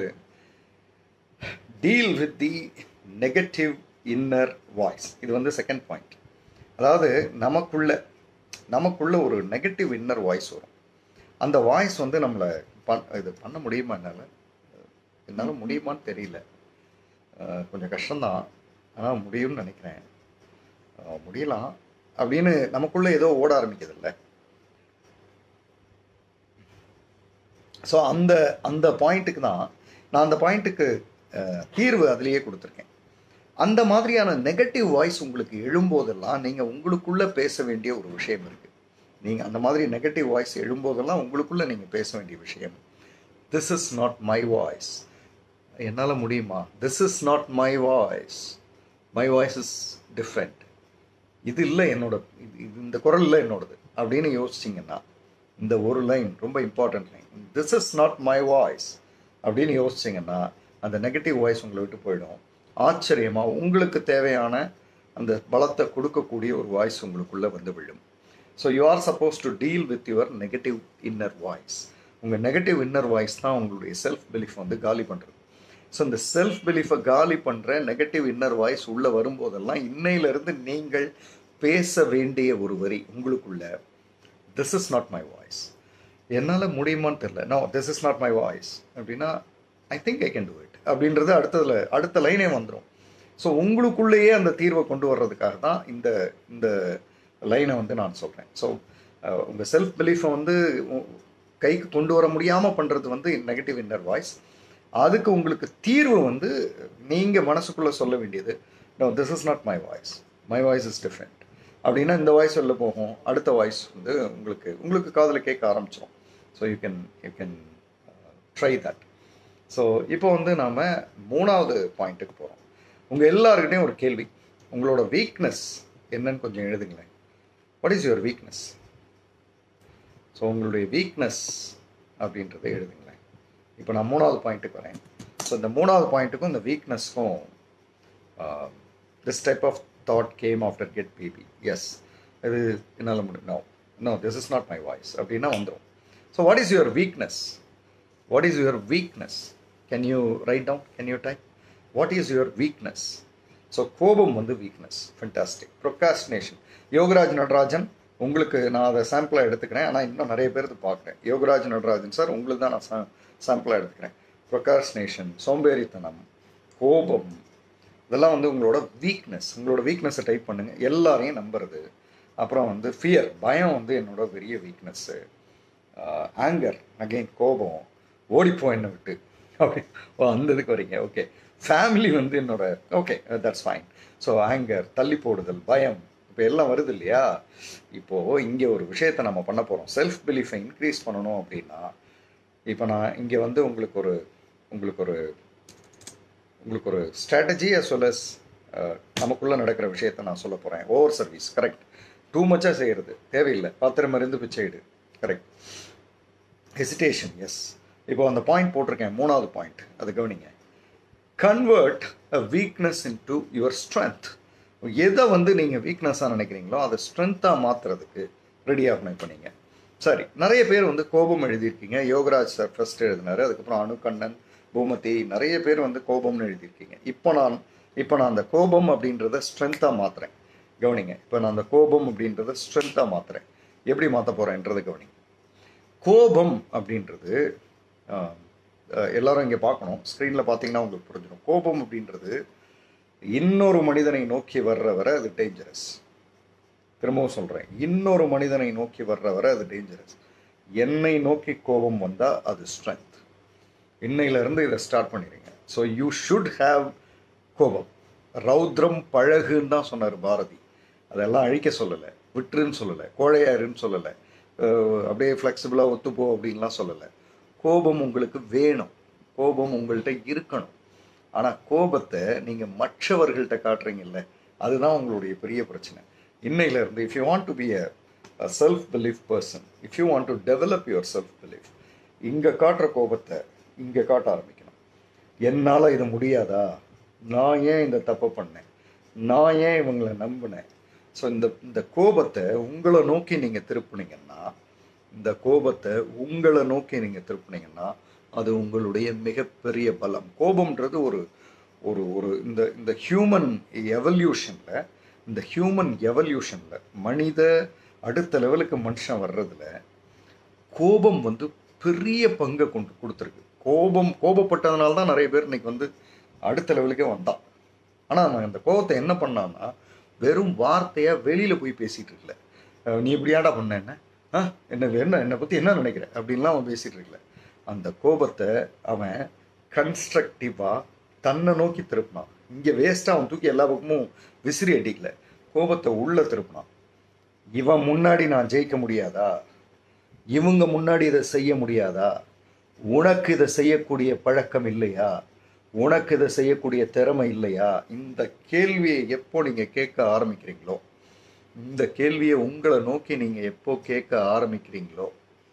deal with the negative inner voice இது வந்து செகண்ட் பாயிண்ட் அதாவது நமக்குள்ள நமக்குள்ள ஒரு நெகட்டிவ் இன்னர் வாய்ஸ் வரும் அந்த வாய்ஸ் வந்து நம்மளை பண் இது பண்ண முடியுமா என்னால் என்னால் முடியுமான்னு தெரியல அஹ் கொஞ்சம் கஷ்டம்தான் ஆனால் முடியும்னு நினைக்கிறேன் அஹ் முடியலாம் அப்படின்னு நமக்குள்ளே ஏதோ ஓட ஆரம்பிக்குதுல்ல ஸோ அந்த அந்த பாயிண்ட்டுக்கு தான் நான் அந்த பாயிண்ட்டுக்கு தீர்வு அதிலேயே கொடுத்துருக்கேன் அந்த மாதிரியான நெகட்டிவ் வாய்ஸ் உங்களுக்கு எழும்போதெல்லாம் நீங்கள் உங்களுக்குள்ளே பேச வேண்டிய ஒரு விஷயம் இருக்குது நீங்கள் அந்த மாதிரி நெகட்டிவ் வாய்ஸ் எழும்போதெல்லாம் உங்களுக்குள்ளே நீங்கள் பேச வேண்டிய விஷயம் this is not my voice என்னால் முடியுமா this is not my voice my voice is different இது இல்லை என்னோட இது இது இந்த குரல் இல்லை என்னோடது அப்படின்னு யோசிச்சிங்கன்னா இந்த ஒரு லைன் ரொம்ப important line this is not my voice அப்படின்னு யோசிச்சிங்கன்னா அந்த நெகட்டிவ் வாய்ஸ் உங்களை விட்டு போயிடும் ஆச்சரியமாக உங்களுக்கு தேவையான அந்த பலத்தை கொடுக்கக்கூடிய ஒரு வாய்ஸ் உங்களுக்குள்ளே வந்து விழும் so you are supposed to deal with your negative inner voice உங்கள் நெகட்டிவ் இன்னர் வாய்ஸ் தான் உங்களுடைய செல்ஃப் பிலீஃப் வந்து காலி பண்ணுறது ஸோ இந்த செல்ஃப் பிலீஃபை காலி பண்ணுற நெகட்டிவ் இன்னர் வாய்ஸ் உள்ளே வரும்போதெல்லாம் இன்னையிலிருந்து நீங்கள் பேச வேண்டிய ஒரு வரி உங்களுக்குள்ள this is not my voice என்னால் முடியுமான்னு தெரில no this is not my voice அப்படின்னா I think I can do it அப்படின்றது அடுத்ததில் அடுத்த லைனே வந்துடும் ஸோ உங்களுக்குள்ளேயே அந்த தீர்வை கொண்டு வர்றதுக்காக தான் இந்த இந்த லைனை வந்து நான் சொல்கிறேன் ஸோ உங்கள் செல்ஃப் பிலீஃபை வந்து உ- கைக்கு கொண்டு வர முடியாமல் பண்ணுறது வந்து நெகட்டிவ் இன்னர் வாய்ஸ் அதுக்கு உங்களுக்கு தீர்வு வந்து நீங்கள் மனசுக்குள்ளே சொல்ல வேண்டியது no this is not my voice my voice is different அப்படின்னா இந்த வாய்ஸ் வெளில போகும் அடுத்த வாய்ஸ் வந்து உங்களுக்கு உங்களுக்கு காதில் கேட்க ஆரம்பிச்சிடும் so you can you can try that so இப்போ வந்து நாம் மூணாவது பாயிண்ட்டுக்கு போகிறோம் உங்கள் எல்லாருக்கிட்டையும் ஒரு கேள்வி உங்களோட வீக்னஸ் என்னன்னு கொஞ்சம் எழுதுங்களேன் what is your weakness so உங்களுடைய வீக்னஸ் அப்படின்றத எழுதுங்களேன் இப்போ நான் மூணாவது பாயிண்ட்டுக்கு வரேன் ஸோ இந்த மூணாவது பாயிண்ட்டுக்கும் இந்த வீக்னஸ்க்கும் this type of thought came after get baby yes இது என்னால் முடியும் no no this is not my voice அப்படின்னா வந்துடும் so what is your weakness what is your weakness can you write down can you type what is your weakness so கோபம் வந்து weakness fantastic procrastination Yogaraj Natarajan உங்களுக்கு நான் அதை சாம்பிளாக எடுத்துக்கிறேன் ஆனால் இன்னும் நிறைய பேருக்கு பார்க்குறேன் யோகராஜ் நடராஜன் சார் உங்களுக்கு தான் நான் சா சாம்பிளாக எடுத்துக்கிறேன் ப்ரொகாஸ்டினேஷன் சோம்பேறித்தனம் கோபம் இதெல்லாம் வந்து உங்களோட வீக்னஸ் உங்களோட வீக்னஸை டைப் பண்ணுங்கள் எல்லாரையும் நம்புறது அப்புறம் வந்து ஃபியர் பயம் வந்து என்னோட பெரிய வீக்னஸ்ஸு ஆங்கர் அகெயின் கோபம் ஓடிப்போ என்னை விட்டு ஓகே ஓ அந்த இதுக்கு வரீங்க ஓகே ஃபேமிலி வந்து என்னோட okay that's fine so anger தள்ளி போடுதல் பயம் இப்போ எல்லாம் வருது இல்லையா இப்போது இங்கே ஒரு விஷயத்தை நம்ம பண்ண போகிறோம் செல்ஃப் பிலீஃபை இன்க்ரீஸ் பண்ணணும் அப்படின்னா இப்போ நான் இங்கே வந்து உங்களுக்கு ஒரு உங்களுக்கு ஒரு உங்களுக்கு ஒரு strategy as well as ah, நமக்குள்ளே நடக்கிற விஷயத்தை நான் சொல்ல போகிறேன் ஓவர் சர்வீஸ் கரெக்ட் டூ மச்சாக செய்கிறது தேவையில்லை பாத்திரம் மருந்து பிச்சைடு கரெக்ட் ஹெசிடேஷன் எஸ் இப்போ அந்த பாயிண்ட் போட்டிருக்கேன் மூணாவது பாயிண்ட் அதை கவனிங்க convert a weakness into your strength எதை வந்து நீங்கள் வீக்னஸாக நினைக்கிறீங்களோ அதை ஸ்ட்ரென்த்தாக மாற்றுறதுக்கு ரெடி ஆகணும் இப்போ நீங்கள் சரி நிறைய பேர் வந்து கோபம் எழுதியிருக்கீங்க யோகராஜ் சார் ஃபர்ஸ்ட் எழுதினாரு அதுக்கப்புறம் அணுகண்ணன் பூமதி நிறைய பேர் வந்து கோபம்னு எழுதியிருக்கீங்க இப்போ நான் இப்போ நான் அந்த கோபம் அப்படின்றத ஸ்ட்ரென்த்தாக மாற்றுறேன் கவனிங்க இப்போ நான் அந்த கோபம் அப்படின்றத ஸ்ட்ரென்த்தாக மாற்றுறேன் எப்படி மாற்ற போகிறேன்றதை கவனிங்க கோபம் அப்படின்றது ஆஹ், ஆஹ், எல்லாரும் இங்கே பார்க்கணும் ஸ்க்ரீனில் பார்த்தீங்கன்னா உங்களுக்கு புரிஞ்சிடும் கோபம் அப்படின்றது இன்னொரு மனிதனை நோக்கி வர்ற வரை அது டேஞ்சரஸ் திரும்பவும் சொல்கிறேன் இன்னொரு மனிதனை நோக்கி வர்ற வரை அது டேஞ்சரஸ் என்னை நோக்கி கோபம் வந்தால் அது ஸ்ட்ரென்த் இன்னையிலேருந்து இதை ஸ்டார்ட் பண்ணிடுங்க ஸோ யூ ஷுட் ஹேவ் கோபம் ரௌத்ரம் பழகுன்னு தான் சொன்னார் பாரதி அதெல்லாம் அழிக்க சொல்லலை விட்டுருன்னு சொல்லலை கோழையாருன்னு சொல்லலை அஹ் அப்படியே ஃப்ளெக்சிபிளாக ஒத்துப்போ அப்படின்லாம் சொல்லலை கோபம் உங்களுக்கு வேணும் கோபம் உங்கள்கிட்ட இருக்கணும் ஆனால் கோபத்தை நீங்கள் மற்றவர்கள்ட்ட காட்டுறீங்கல்ல அதுதான் உங்களுடைய பெரிய பிரச்சனை இன்னையிலேருந்து if you want to be a self belief person if you want to develop your self belief இங்கே காட்டுற கோபத்தை இங்கே காட்ட ஆரம்பிக்கணும் என்னால் இது முடியாதா நான் ஏன் இந்த தப்பை பண்ணேன் நான் ஏன் இவங்களை நம்பினேன் ஸோ இந்த இந்த கோபத்தை உங்களை நோக்கி நீங்கள் திருப்புனீங்கன்னா இந்த கோபத்தை உங்களை நோக்கி நீங்கள் திருப்புனீங்கன்னா அது உங்களுடைய மிகப்பெரிய பலம் கோபம்ன்றது ஒரு ஒரு ஒரு இந்த இந்த ஹியூமன் எவல்யூஷனில் இந்த ஹியூமன் எவல்யூஷனில் மனித அடுத்த லெவலுக்கு மனுஷன் வர்றதுல கோபம் வந்து பெரிய பங்கை கொண்டு கொடுத்துருக்கு கோபம் கோபப்பட்டதுனால தான் நிறைய பேர் இன்னைக்கு வந்து அடுத்த லெவலுக்கே வந்தான் ஆனால் நான் இந்த கோபத்தை என்ன பண்ணான்னா வெறும் வார்த்தையாக வெளியில் போய் பேசிகிட்டு இருக்கல அஹ் நீ இப்படியாடா பண்ண என்ன ஆ என்ன என்ன என்னை பற்றி என்ன நினைக்கிற அப்படின்லாம் அவன் பேசிகிட்டு இருக்கல அந்த கோபத்தை அவன் கன்ஸ்ட்ரக்டிவாக தன்னை நோக்கி திருப்பினான் இங்கே வேஸ்ட்டாக அவன் தூக்கி எல்லா பக்கமும் விசிறி அடிக்கல கோபத்தை உள்ளே திருப்பினான் இவன் முன்னாடி நான் ஜெயிக்க முடியாதா இவங்க முன்னாடி இதை செய்ய முடியாதா உனக்கு இதை செய்யக்கூடிய பழக்கம் இல்லையா உனக்கு இதை செய்யக்கூடிய திறமை இல்லையா இந்த கேள்வியை எப்போ நீங்கள் கேட்க ஆரம்பிக்கிறீங்களோ இந்த கேள்வியை உங்களை நோக்கி நீங்கள் எப்போ கேட்க ஆரம்பிக்கிறீங்களோ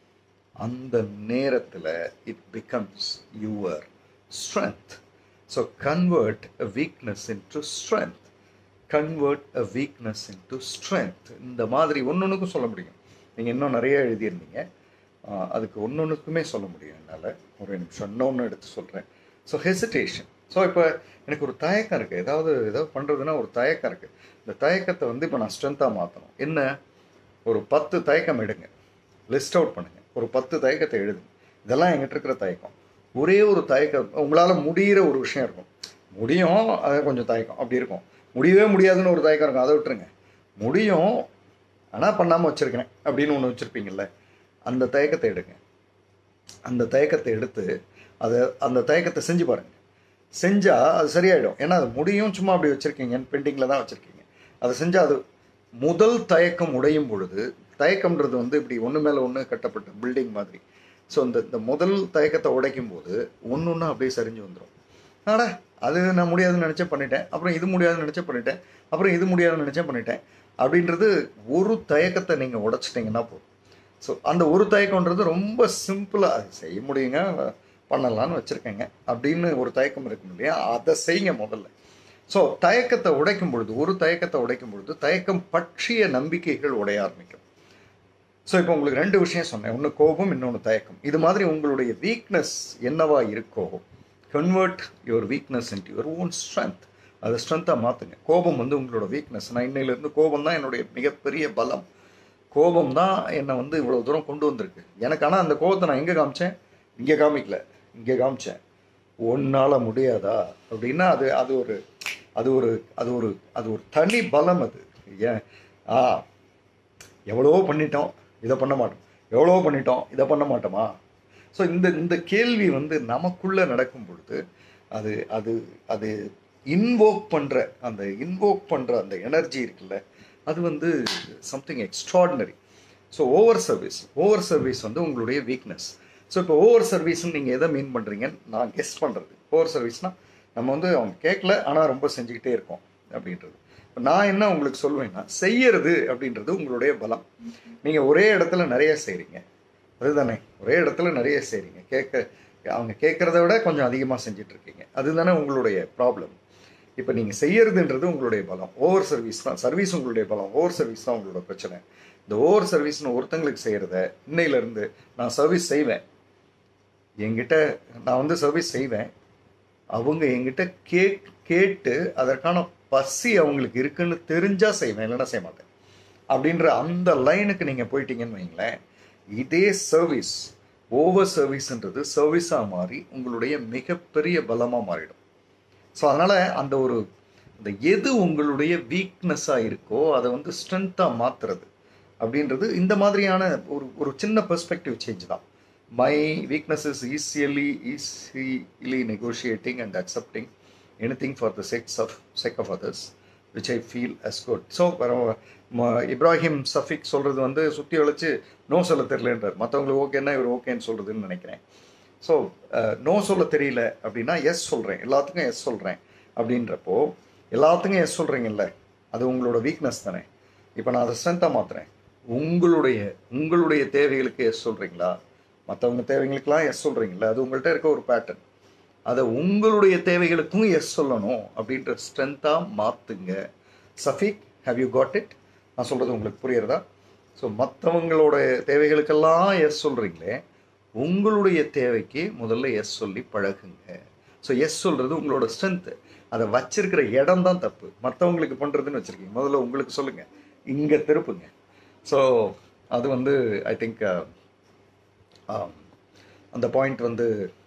அந்த நேரத்தில் it becomes your strength so convert a weakness into strength convert a weakness into strength இந்த மாதிரி ஒன்னொன்றுக்கும் சொல்ல முடியும் நீங்கள் இன்னும் நிறைய எழுதியிருந்தீங்க ஆஹ் அதுக்கு ஒன்னொன்றுக்குமே சொல்ல முடியும் என்னால் ஒரு நிமிஷம் இன்னொன்று எடுத்து சொல்கிறேன் ஸோ ஹெசிடேஷன் ஸோ இப்போ எனக்கு ஒரு தயக்கம் இருக்குது ஏதாவது ஏதாவது பண்ணுறதுன்னா ஒரு தயக்கம் இருக்குது இந்த தயக்கத்தை வந்து இப்போ நான் ஸ்ட்ரென்த்தாக மாற்றணும் என்ன ஒரு பத்து தயக்கம் எடுங்க லிஸ்ட் அவுட் பண்ணுங்கள் ஒரு பத்து தயக்கத்தை எழுதுங்க இதெல்லாம் எங்கிட்ட இருக்கிற தயக்கம் ஒரே ஒரு தயக்கம் உங்களால் முடிகிற ஒரு விஷயம் இருக்கும் முடியும் அது கொஞ்சம் தயக்கம் அப்படி இருக்கும் முடியவே முடியாதுன்னு ஒரு தயக்கம் இருக்கும் அதை விட்டுருங்க முடியும் ஆனால் பண்ணாமல் வச்சுருக்கிறேன் அப்படின்னு ஒன்று வச்சுருப்பீங்கள்ல அந்த தயக்கத்தை எடுங்க அந்த தயக்கத்தை எடுத்து அதை அந்த தயக்கத்தை செஞ்சு பாருங்கள் செஞ்சால் அது சரியாயிடும் ஏன்னா அது முடியும் சும்மா அப்படி வச்சுருக்கீங்க பெண்டிங்கில் தான் வச்சுருக்கீங்க அதை செஞ்சால் அது முதல் தயக்கம் உடையும் பொழுது தயக்கம்ன்றது வந்து இப்படி ஒன்று மேலே ஒன்று கட்டப்பட்ட பில்டிங் மாதிரி ஸோ இந்த இந்த முதல் தயக்கத்தை உடைக்கும் போது ஒன்று ஒன்று அப்படியே சரிஞ்சு வந்துடும் ஆடா அது நான் முடியாதுன்னு நினச்சேன் பண்ணிட்டேன் அப்புறம் இது முடியாதுன்னு நினச்சேன் பண்ணிட்டேன் அப்புறம் இது முடியாதுன்னு நினச்சேன் பண்ணிட்டேன் அப்படின்றது ஒரு தயக்கத்தை நீங்கள் உடைச்சிட்டிங்கன்னா போதும் ஸோ அந்த ஒரு தயக்கம்ன்றது ரொம்ப சிம்பிளாக அது செய்ய முடியுங்க பண்ணலான்னு வச்சுருக்கேங்க அப்படின்னு ஒரு தயக்கம் இருக்கும் இல்லையா அதை செய்யுங்க முதல்ல ஸோ தயக்கத்தை உடைக்கும் பொழுது ஒரு தயக்கத்தை உடைக்கும் பொழுது தயக்கம் பற்றிய நம்பிக்கைகள் உடைய ஆரம்பிக்கும் ஸோ இப்போ உங்களுக்கு ரெண்டு விஷயம் சொன்னேன் ஒன்று கோபம் இன்னொன்று தயக்கம் இது மாதிரி உங்களுடைய வீக்னஸ் என்னவா இருக்கோ convert your weakness into your own strength அதை ஸ்ட்ரென்த்தாக மாற்றுங்க கோபம் வந்து உங்களோட வீக்னஸ் நான் இன்னையிலேருந்து கோபம் தான் என்னுடைய மிகப்பெரிய பலம் கோபம் தான் என்னை வந்து இவ்வளோ தூரம் கொண்டு வந்திருக்கு எனக்கு ஆனால் அந்த கோபத்தை நான் எங்கே காமிச்சேன் இங்கே காமிக்கல இங்கே காமிச்சேன் ஒன்னால் முடியாதா அப்படின்னா அது அது ஒரு அது ஒரு அது ஒரு அது ஒரு தனி பலம் அது ஏன் ஆ எவ்வளவோ பண்ணிட்டோம் இதை பண்ண மாட்டோம் எவ்வளவோ பண்ணிட்டோம் இதை பண்ண மாட்டோமா ஸோ இந்த இந்த கேள்வி வந்து நமக்குள்ள நடக்கும் பொழுது அது அது அது இன்வோக் பண்ணுற அந்த இன்வோக் பண்ணுற அந்த எனர்ஜி இருக்குல்ல அது வந்து something extraordinary so over service over service வந்து உங்களுடைய வீக்னஸ் ஸோ இப்போ ஓவர் சர்வீஸ்னு நீங்கள் எதை மீன் பண்ணுறீங்கன்னு நான் கெஸ் பண்ணுறது ஓவர் சர்வீஸ்னால் நம்ம வந்து அவங்க கேட்கல ஆனால் ரொம்ப செஞ்சுக்கிட்டே இருக்கோம் அப்படின்றது இப்போ நான் என்ன உங்களுக்கு சொல்லுவேன்னா செய்யறது அப்படின்றது உங்களுடைய பலம் நீங்கள் ஒரே இடத்துல நிறைய செய்கிறீங்க அதுதானே ஒரே இடத்துல நிறைய செய்கிறீங்க கேட்க அவங்க கேட்குறத விட கொஞ்சம் அதிகமாக செஞ்சுட்டு இருக்கீங்க அதுதானே உங்களுடைய ப்ராப்ளம் இப்போ நீங்கள் செய்யறதுன்றது உங்களுடைய பலம் ஓவர் சர்வீஸ் தான் சர்வீஸ் உங்களுடைய பலம் ஓவர் சர்வீஸ் தான் உங்களோட பிரச்சனை இந்த ஓவர் சர்வீஸ்னு ஒருத்தங்களுக்கு செய்கிறத இன்னையிலேருந்து நான் சர்வீஸ் செய்வேன் என்கிட்ட நான் வந்து சர்வீஸ் செய்வேன் அவங்க என்கிட்ட கே கேட்டு அதற்கான பசி அவங்களுக்கு இருக்குன்னு தெரிஞ்சால் செய்வேன் இல்லைன்னா செய்ய மாட்டேன் அப்படின்ற அந்த லைனுக்கு நீங்கள் போயிட்டீங்கன்னு வைங்களேன் இதே சர்வீஸ் ஓவர் சர்வீஸ்ன்றது சர்வீஸாக மாறி உங்களுடைய மிகப்பெரிய பலமாக மாறிடும் ஸோ அதனால் அந்த ஒரு அந்த எது உங்களுடைய வீக்னஸாக இருக்கோ அதை வந்து ஸ்ட்ரென்த்தாக மாற்றுறது அப்படின்றது இந்த மாதிரியான ஒரு ஒரு சின்ன பெர்ஸ்பெக்டிவ் சேஞ்ச் தான் my weakness is easily easily negotiating and accepting any thing for the sakes of sake of others which I feel as good so Ibrahim Shafiq சொல்கிறது வந்து சுற்றி வளைச்சு நோ சொல்ல தெரியலன்றார் மற்றவங்களுக்கு ஓகேன்னா இவர் ஓகேன்னு சொல்கிறதுன்னு நினைக்கிறேன் ஸோ நோ சொல்ல தெரியல அப்படின்னா எஸ் சொல்கிறேன் எல்லாத்துக்கும் எஸ் சொல்கிறேன் அப்படின்றப்போ எல்லாத்துக்கும் எஸ் சொல்கிறீங்கல்ல அது உங்களோட வீக்னஸ் தானே இப்போ நான் அதை ஸ்ட்ரென்த்தாக மாற்றுறேன் உங்களுடைய உங்களுடைய தேவைகளுக்கு எஸ் சொல்கிறீங்களா மற்றவங்க தேவைகளுக்கெல்லாம் எஸ் சொல்கிறீங்களா அது உங்கள்கிட்ட இருக்க ஒரு பேட்டர்ன் அதை உங்களுடைய தேவைகளுக்கும் எஸ் சொல்லணும் அப்படின்ற ஸ்ட்ரென்த்தாக மாற்றுங்க Shafiq have you got it நான் சொல்கிறது உங்களுக்கு புரியுறதா ஸோ மற்றவங்களோட தேவைகளுக்கெல்லாம் எஸ் சொல்கிறீங்களே உங்களுடைய தேவைக்கு முதல்ல எஸ் சொல்லி பழகுங்க ஸோ எஸ் சொல்கிறது உங்களோட ஸ்ட்ரென்த்து அதை வச்சிருக்கிற இடம் தான் தப்பு மற்றவங்களுக்கு பண்ணுறதுன்னு வச்சுருக்கீங்க முதல்ல உங்களுக்கு சொல்லுங்கள் இங்கே திருப்புங்க ஸோ அது வந்து ஐ திங்க் அந்த பாயிண்ட் வந்து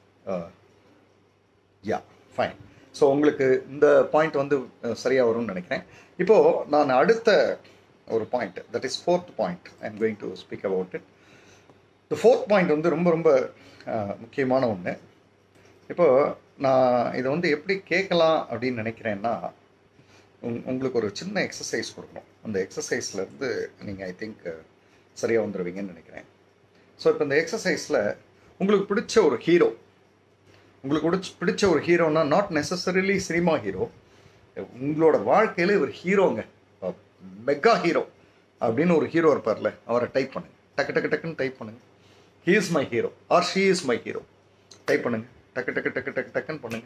யா ஃபைன் ஸோ உங்களுக்கு இந்த பாயிண்ட் வந்து சரியாக வரும்னு நினைக்கிறேன் இப்போது நான் அடுத்த ஒரு point that is fourth point I am going to speak about it இந்த ஃபோர்த் பாயிண்ட் வந்து ரொம்ப ரொம்ப முக்கியமான ஒன்று இப்போது நான் இதை வந்து எப்படி கேட்கலாம் அப்படின்னு நினைக்கிறேன்னா உங் உங்களுக்கு ஒரு சின்ன எக்ஸசைஸ் கொடுக்கணும் அந்த எக்ஸசைஸ்லேருந்து நீங்கள் ஐ திங்க் சரியாக வந்துடுவீங்கன்னு நினைக்கிறேன் ஸோ இப்போ இந்த எக்ஸசைஸில் உங்களுக்கு பிடிச்ச ஒரு ஹீரோ உங்களுக்கு பிடிச்ச பிடிச்ச ஒரு ஹீரோனா நாட் நெசசரிலி சினிமா ஹீரோ உங்களோட வாழ்க்கையில் ஒரு ஹீரோங்க மெகா ஹீரோ அப்படின்னு ஒரு ஹீரோ இருப்பார்ல அவரை டைப் பண்ணுங்க டக்கு டக்கு டக்குன்னு டைப் பண்ணுங்க he is my hero or she is my hero type பண்ணுங்க டக்கு டக்கு டக்கு டக்கு டக்குன்னு பண்ணுங்க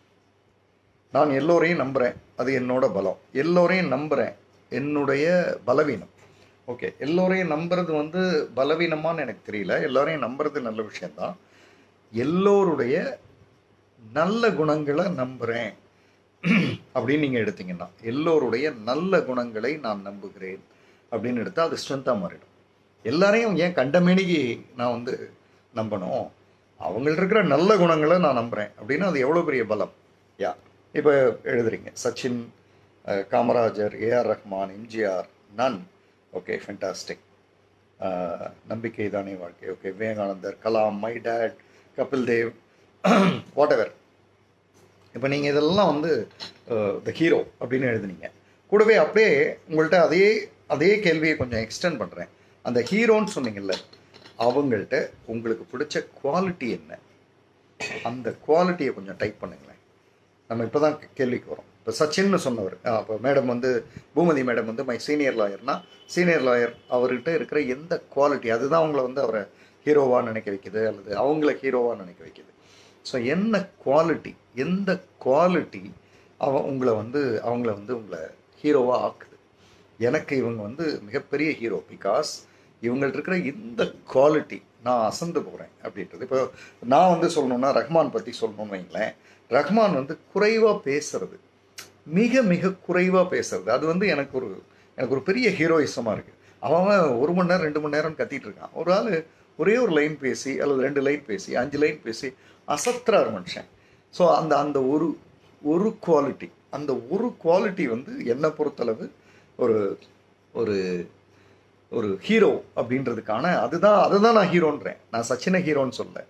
நான் எல்லோரையும் நம்புகிறேன் அது என்னோட பலம் எல்லோரையும் நம்புகிறேன் என்னுடைய பலவீனம் ஓகே எல்லோரையும் நம்புறது வந்து பலவீனமான்னு எனக்கு தெரியல எல்லோரையும் நம்புறது நல்ல விஷயந்தான் எல்லோருடைய நல்ல குணங்களை நம்புகிறேன் அப்படின்னு நீங்கள் எடுத்தீங்கன்னா எல்லோருடைய நல்ல குணங்களை நான் நம்புகிறேன் அப்படின்னு எடுத்தால் அது ஸ்ட்ரென்த்தாக மாறிடும் எல்லாரையும் ஏன் கண்டமேனிக்கு நான் வந்து நம்பணும் அவங்கள்ட்ட இருக்கிற நல்ல குணங்களை நான் நம்புகிறேன் அப்படின்னா அது எவ்வளோ பெரிய பலம் யா இப்போ எழுதுறீங்க சச்சின் காமராஜர் ஏஆர் ரஹ்மான் எம்ஜிஆர் நன் ஓகே ஃபென்டாஸ்டிக் நம்பிக்கை தானே வாழ்க்கை okay Vivekanandar Kalam my dad Kapil Dev whatever இப்போ நீங்கள் இதெல்லாம் வந்து த ஹீரோ அப்படின்னு எழுதுனீங்க கூடவே அப்படியே உங்கள்கிட்ட அதே அதே கேள்வியை கொஞ்சம் எக்ஸ்டெண்ட் பண்ணுறேன் அந்த ஹீரோன்னு சொன்னீங்கல்ல அவங்கள்ட்ட உங்களுக்கு பிடிச்ச குவாலிட்டி என்ன அந்த குவாலிட்டியை கொஞ்சம் டைப் பண்ணுங்களேன் நம்ம இப்போ தான் கேள்விக்கு வரோம் இப்போ சச்சின்னு சொன்னவர் இப்போ மேடம் வந்து பூமதி மேடம் வந்து மை சீனியர் லாயர்னா சீனியர் லாயர் அவர்கிட்ட இருக்கிற எந்த குவாலிட்டி அதுதான் அவங்கள வந்து அவரை ஹீரோவாக நினைக்க வைக்குது அல்லது அவங்கள ஹீரோவாக நினைக்க வைக்குது ஸோ என்ன குவாலிட்டி எந்த குவாலிட்டி அவ உங்களை வந்து அவங்கள வந்து உங்களை ஹீரோவாக ஆக்குது எனக்கு இவங்க வந்து மிகப்பெரிய ஹீரோ பிகாஸ் இவங்கள்ட்ட இருக்கிற இந்த குவாலிட்டி நான் அசந்து போகிறேன் அப்படின்றது இப்போ நான் வந்து சொல்லணும்னா ரஹ்மான் பற்றி சொல்லணும்னு வைங்களேன் ரஹ்மான் வந்து குறைவாக பேசுறது மிக மிக குறைவாக பேசுறது அது வந்து எனக்கு ஒரு எனக்கு ஒரு பெரிய ஹீரோயிசமாக இருக்குது அவன் ஒரு மணி நேரம் ரெண்டு மணி நேரம் கத்திட்டு இருக்கான் ஒரு ஆள் ஒரே ஒரு லைன் பேசி அல்லது ரெண்டு லைன் பேசி அஞ்சு லைன் பேசி அசத்துறார் மனுஷன் ஸோ அந்த அந்த ஒரு ஒரு குவாலிட்டி அந்த ஒரு குவாலிட்டி வந்து என்னை பொறுத்தளவு ஒரு ஒரு ஒரு ஹீரோ அப்படின்றதுக்கான அதுதான் அதுதான் நான் ஹீரோன்றேன் நான் சச்சினை ஹீரோன்னு சொல்ல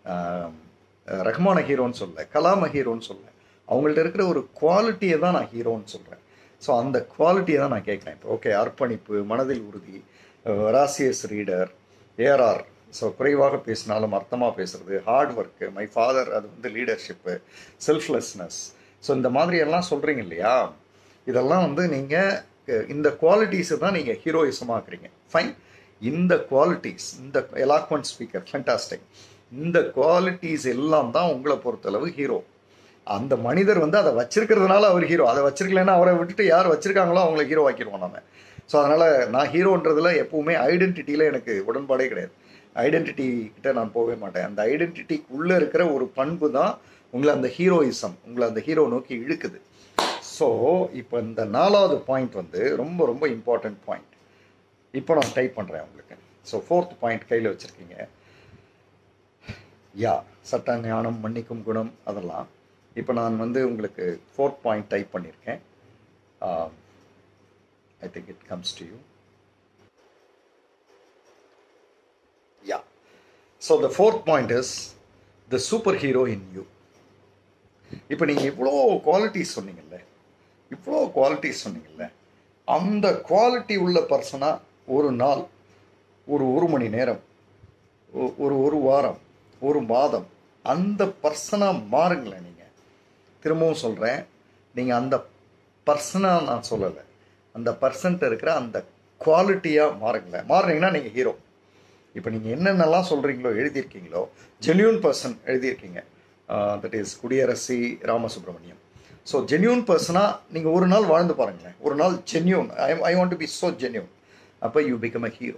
ரஹ்மான ஹீரோன்னு சொல்ல கலாம ஹீரோன்னு சொல்ல அவங்கள்ட்ட இருக்கிற ஒரு குவாலிட்டியை தான் நான் ஹீரோன்னு சொல்கிறேன் ஸோ அந்த குவாலிட்டியை தான் நான் கேட்குறேன் இப்போ ஓகே அர்ப்பணிப்பு மனதில் உறுதி ராசியஸ் ரீடர் ஏஆர்ஆர் ஸோ குறைவாக பேசினாலும் அர்த்தமாக பேசுறது ஹார்ட் ஒர்க்கு மை ஃபாதர் அது வந்து லீடர்ஷிப்பு செல்ஃப்லெஸ்னஸ் ஸோ இந்த மாதிரி எல்லாம் சொல்கிறீங்க இல்லையா இதெல்லாம் வந்து நீங்கள் இந்த குவாலிட்டிஸை தான் நீங்கள் ஹீரோயிசமாக்குறீங்க ஃபைன் இந்த குவாலிட்டிஸ் இந்த எலாக்வன்ட் ஸ்பீக்கர் ஃபென்டாஸ்டிக் இந்த குவாலிட்டிஸ் எல்லாம் தான் உங்களை பொறுத்தளவு ஹீரோ அந்த மனிதர் வந்து அதை வச்சிருக்கிறதுனால அவர் ஹீரோ அதை வச்சிருக்கலன்னா அவரை விட்டுட்டு யார் வச்சிருக்காங்களோ அவங்கள ஹீரோ ஆக்கிடுவோம் நம்ம ஸோ அதனால் நான் ஹீரோன்றதுல எப்பவுமே ஐடென்டிட்டியில் எனக்கு உடன்பாடே கிடையாது ஐடென்டிட்டி கிட்ட நான் போகவே மாட்டேன் அந்த ஐடென்டிட்டிக்குள்ளே இருக்கிற ஒரு பண்பு தான் உங்களை அந்த ஹீரோயிசம் உங்களை அந்த ஹீரோ நோக்கி இழுக்குது ஸோ இப்போ இந்த நாலாவது பாயிண்ட் வந்து ரொம்ப ரொம்ப இம்பார்ட்டண்ட் பாயிண்ட் இப்போ நான் டைப் பண்ணுறேன் உங்களுக்கு ஸோ ஃபோர்த் பாயிண்ட் கையில் வச்சுருக்கீங்க யா சட்ட ஞானம் மன்னிக்கும் குணம் அதெல்லாம் இப்போ நான் வந்து உங்களுக்கு ஃபோர்த் பாயிண்ட் டைப் பண்ணியிருக்கேன் I think it comes to you yeah so the fourth point is the super hero in you இப்போ நீங்கள் இவ்வளோ குவாலிட்டிஸ் சொன்னீங்கல்ல இவ்வளோ குவாலிட்டிஸ் சொன்னீங்கல்ல அந்த குவாலிட்டி உள்ள பர்சனாக ஒரு நாள் ஒரு ஒரு மணி நேரம் ஒ- ஒரு ஒரு வாரம் ஒரு மாதம் அந்த பர்சனாக மாறுங்களேன் நீங்கள் திரும்பவும் சொல்கிறேன் நீங்கள் அந்த பர்சனாக நான் சொல்லலை அந்த பர்சன்ட் இருக்கிற அந்த குவாலிட்டியாக மாறுங்களேன் மாறுறீங்கன்னா நீங்கள் ஹீரோ இப்போ நீங்கள் என்னென்னலாம் சொல்கிறீங்களோ எழுதியிருக்கீங்களோ ஜென்யூன் பர்சன் எழுதியிருக்கீங்க that is Kudiyarasi Ramasubramaniam so genuine பர்சனாக நீங்கள் ஒரு நாள் வாழ்ந்து பாருங்களேன் ஒரு நாள் genuine I I want to be so genuine அப்போ யூ பிகம் அ ஹீரோ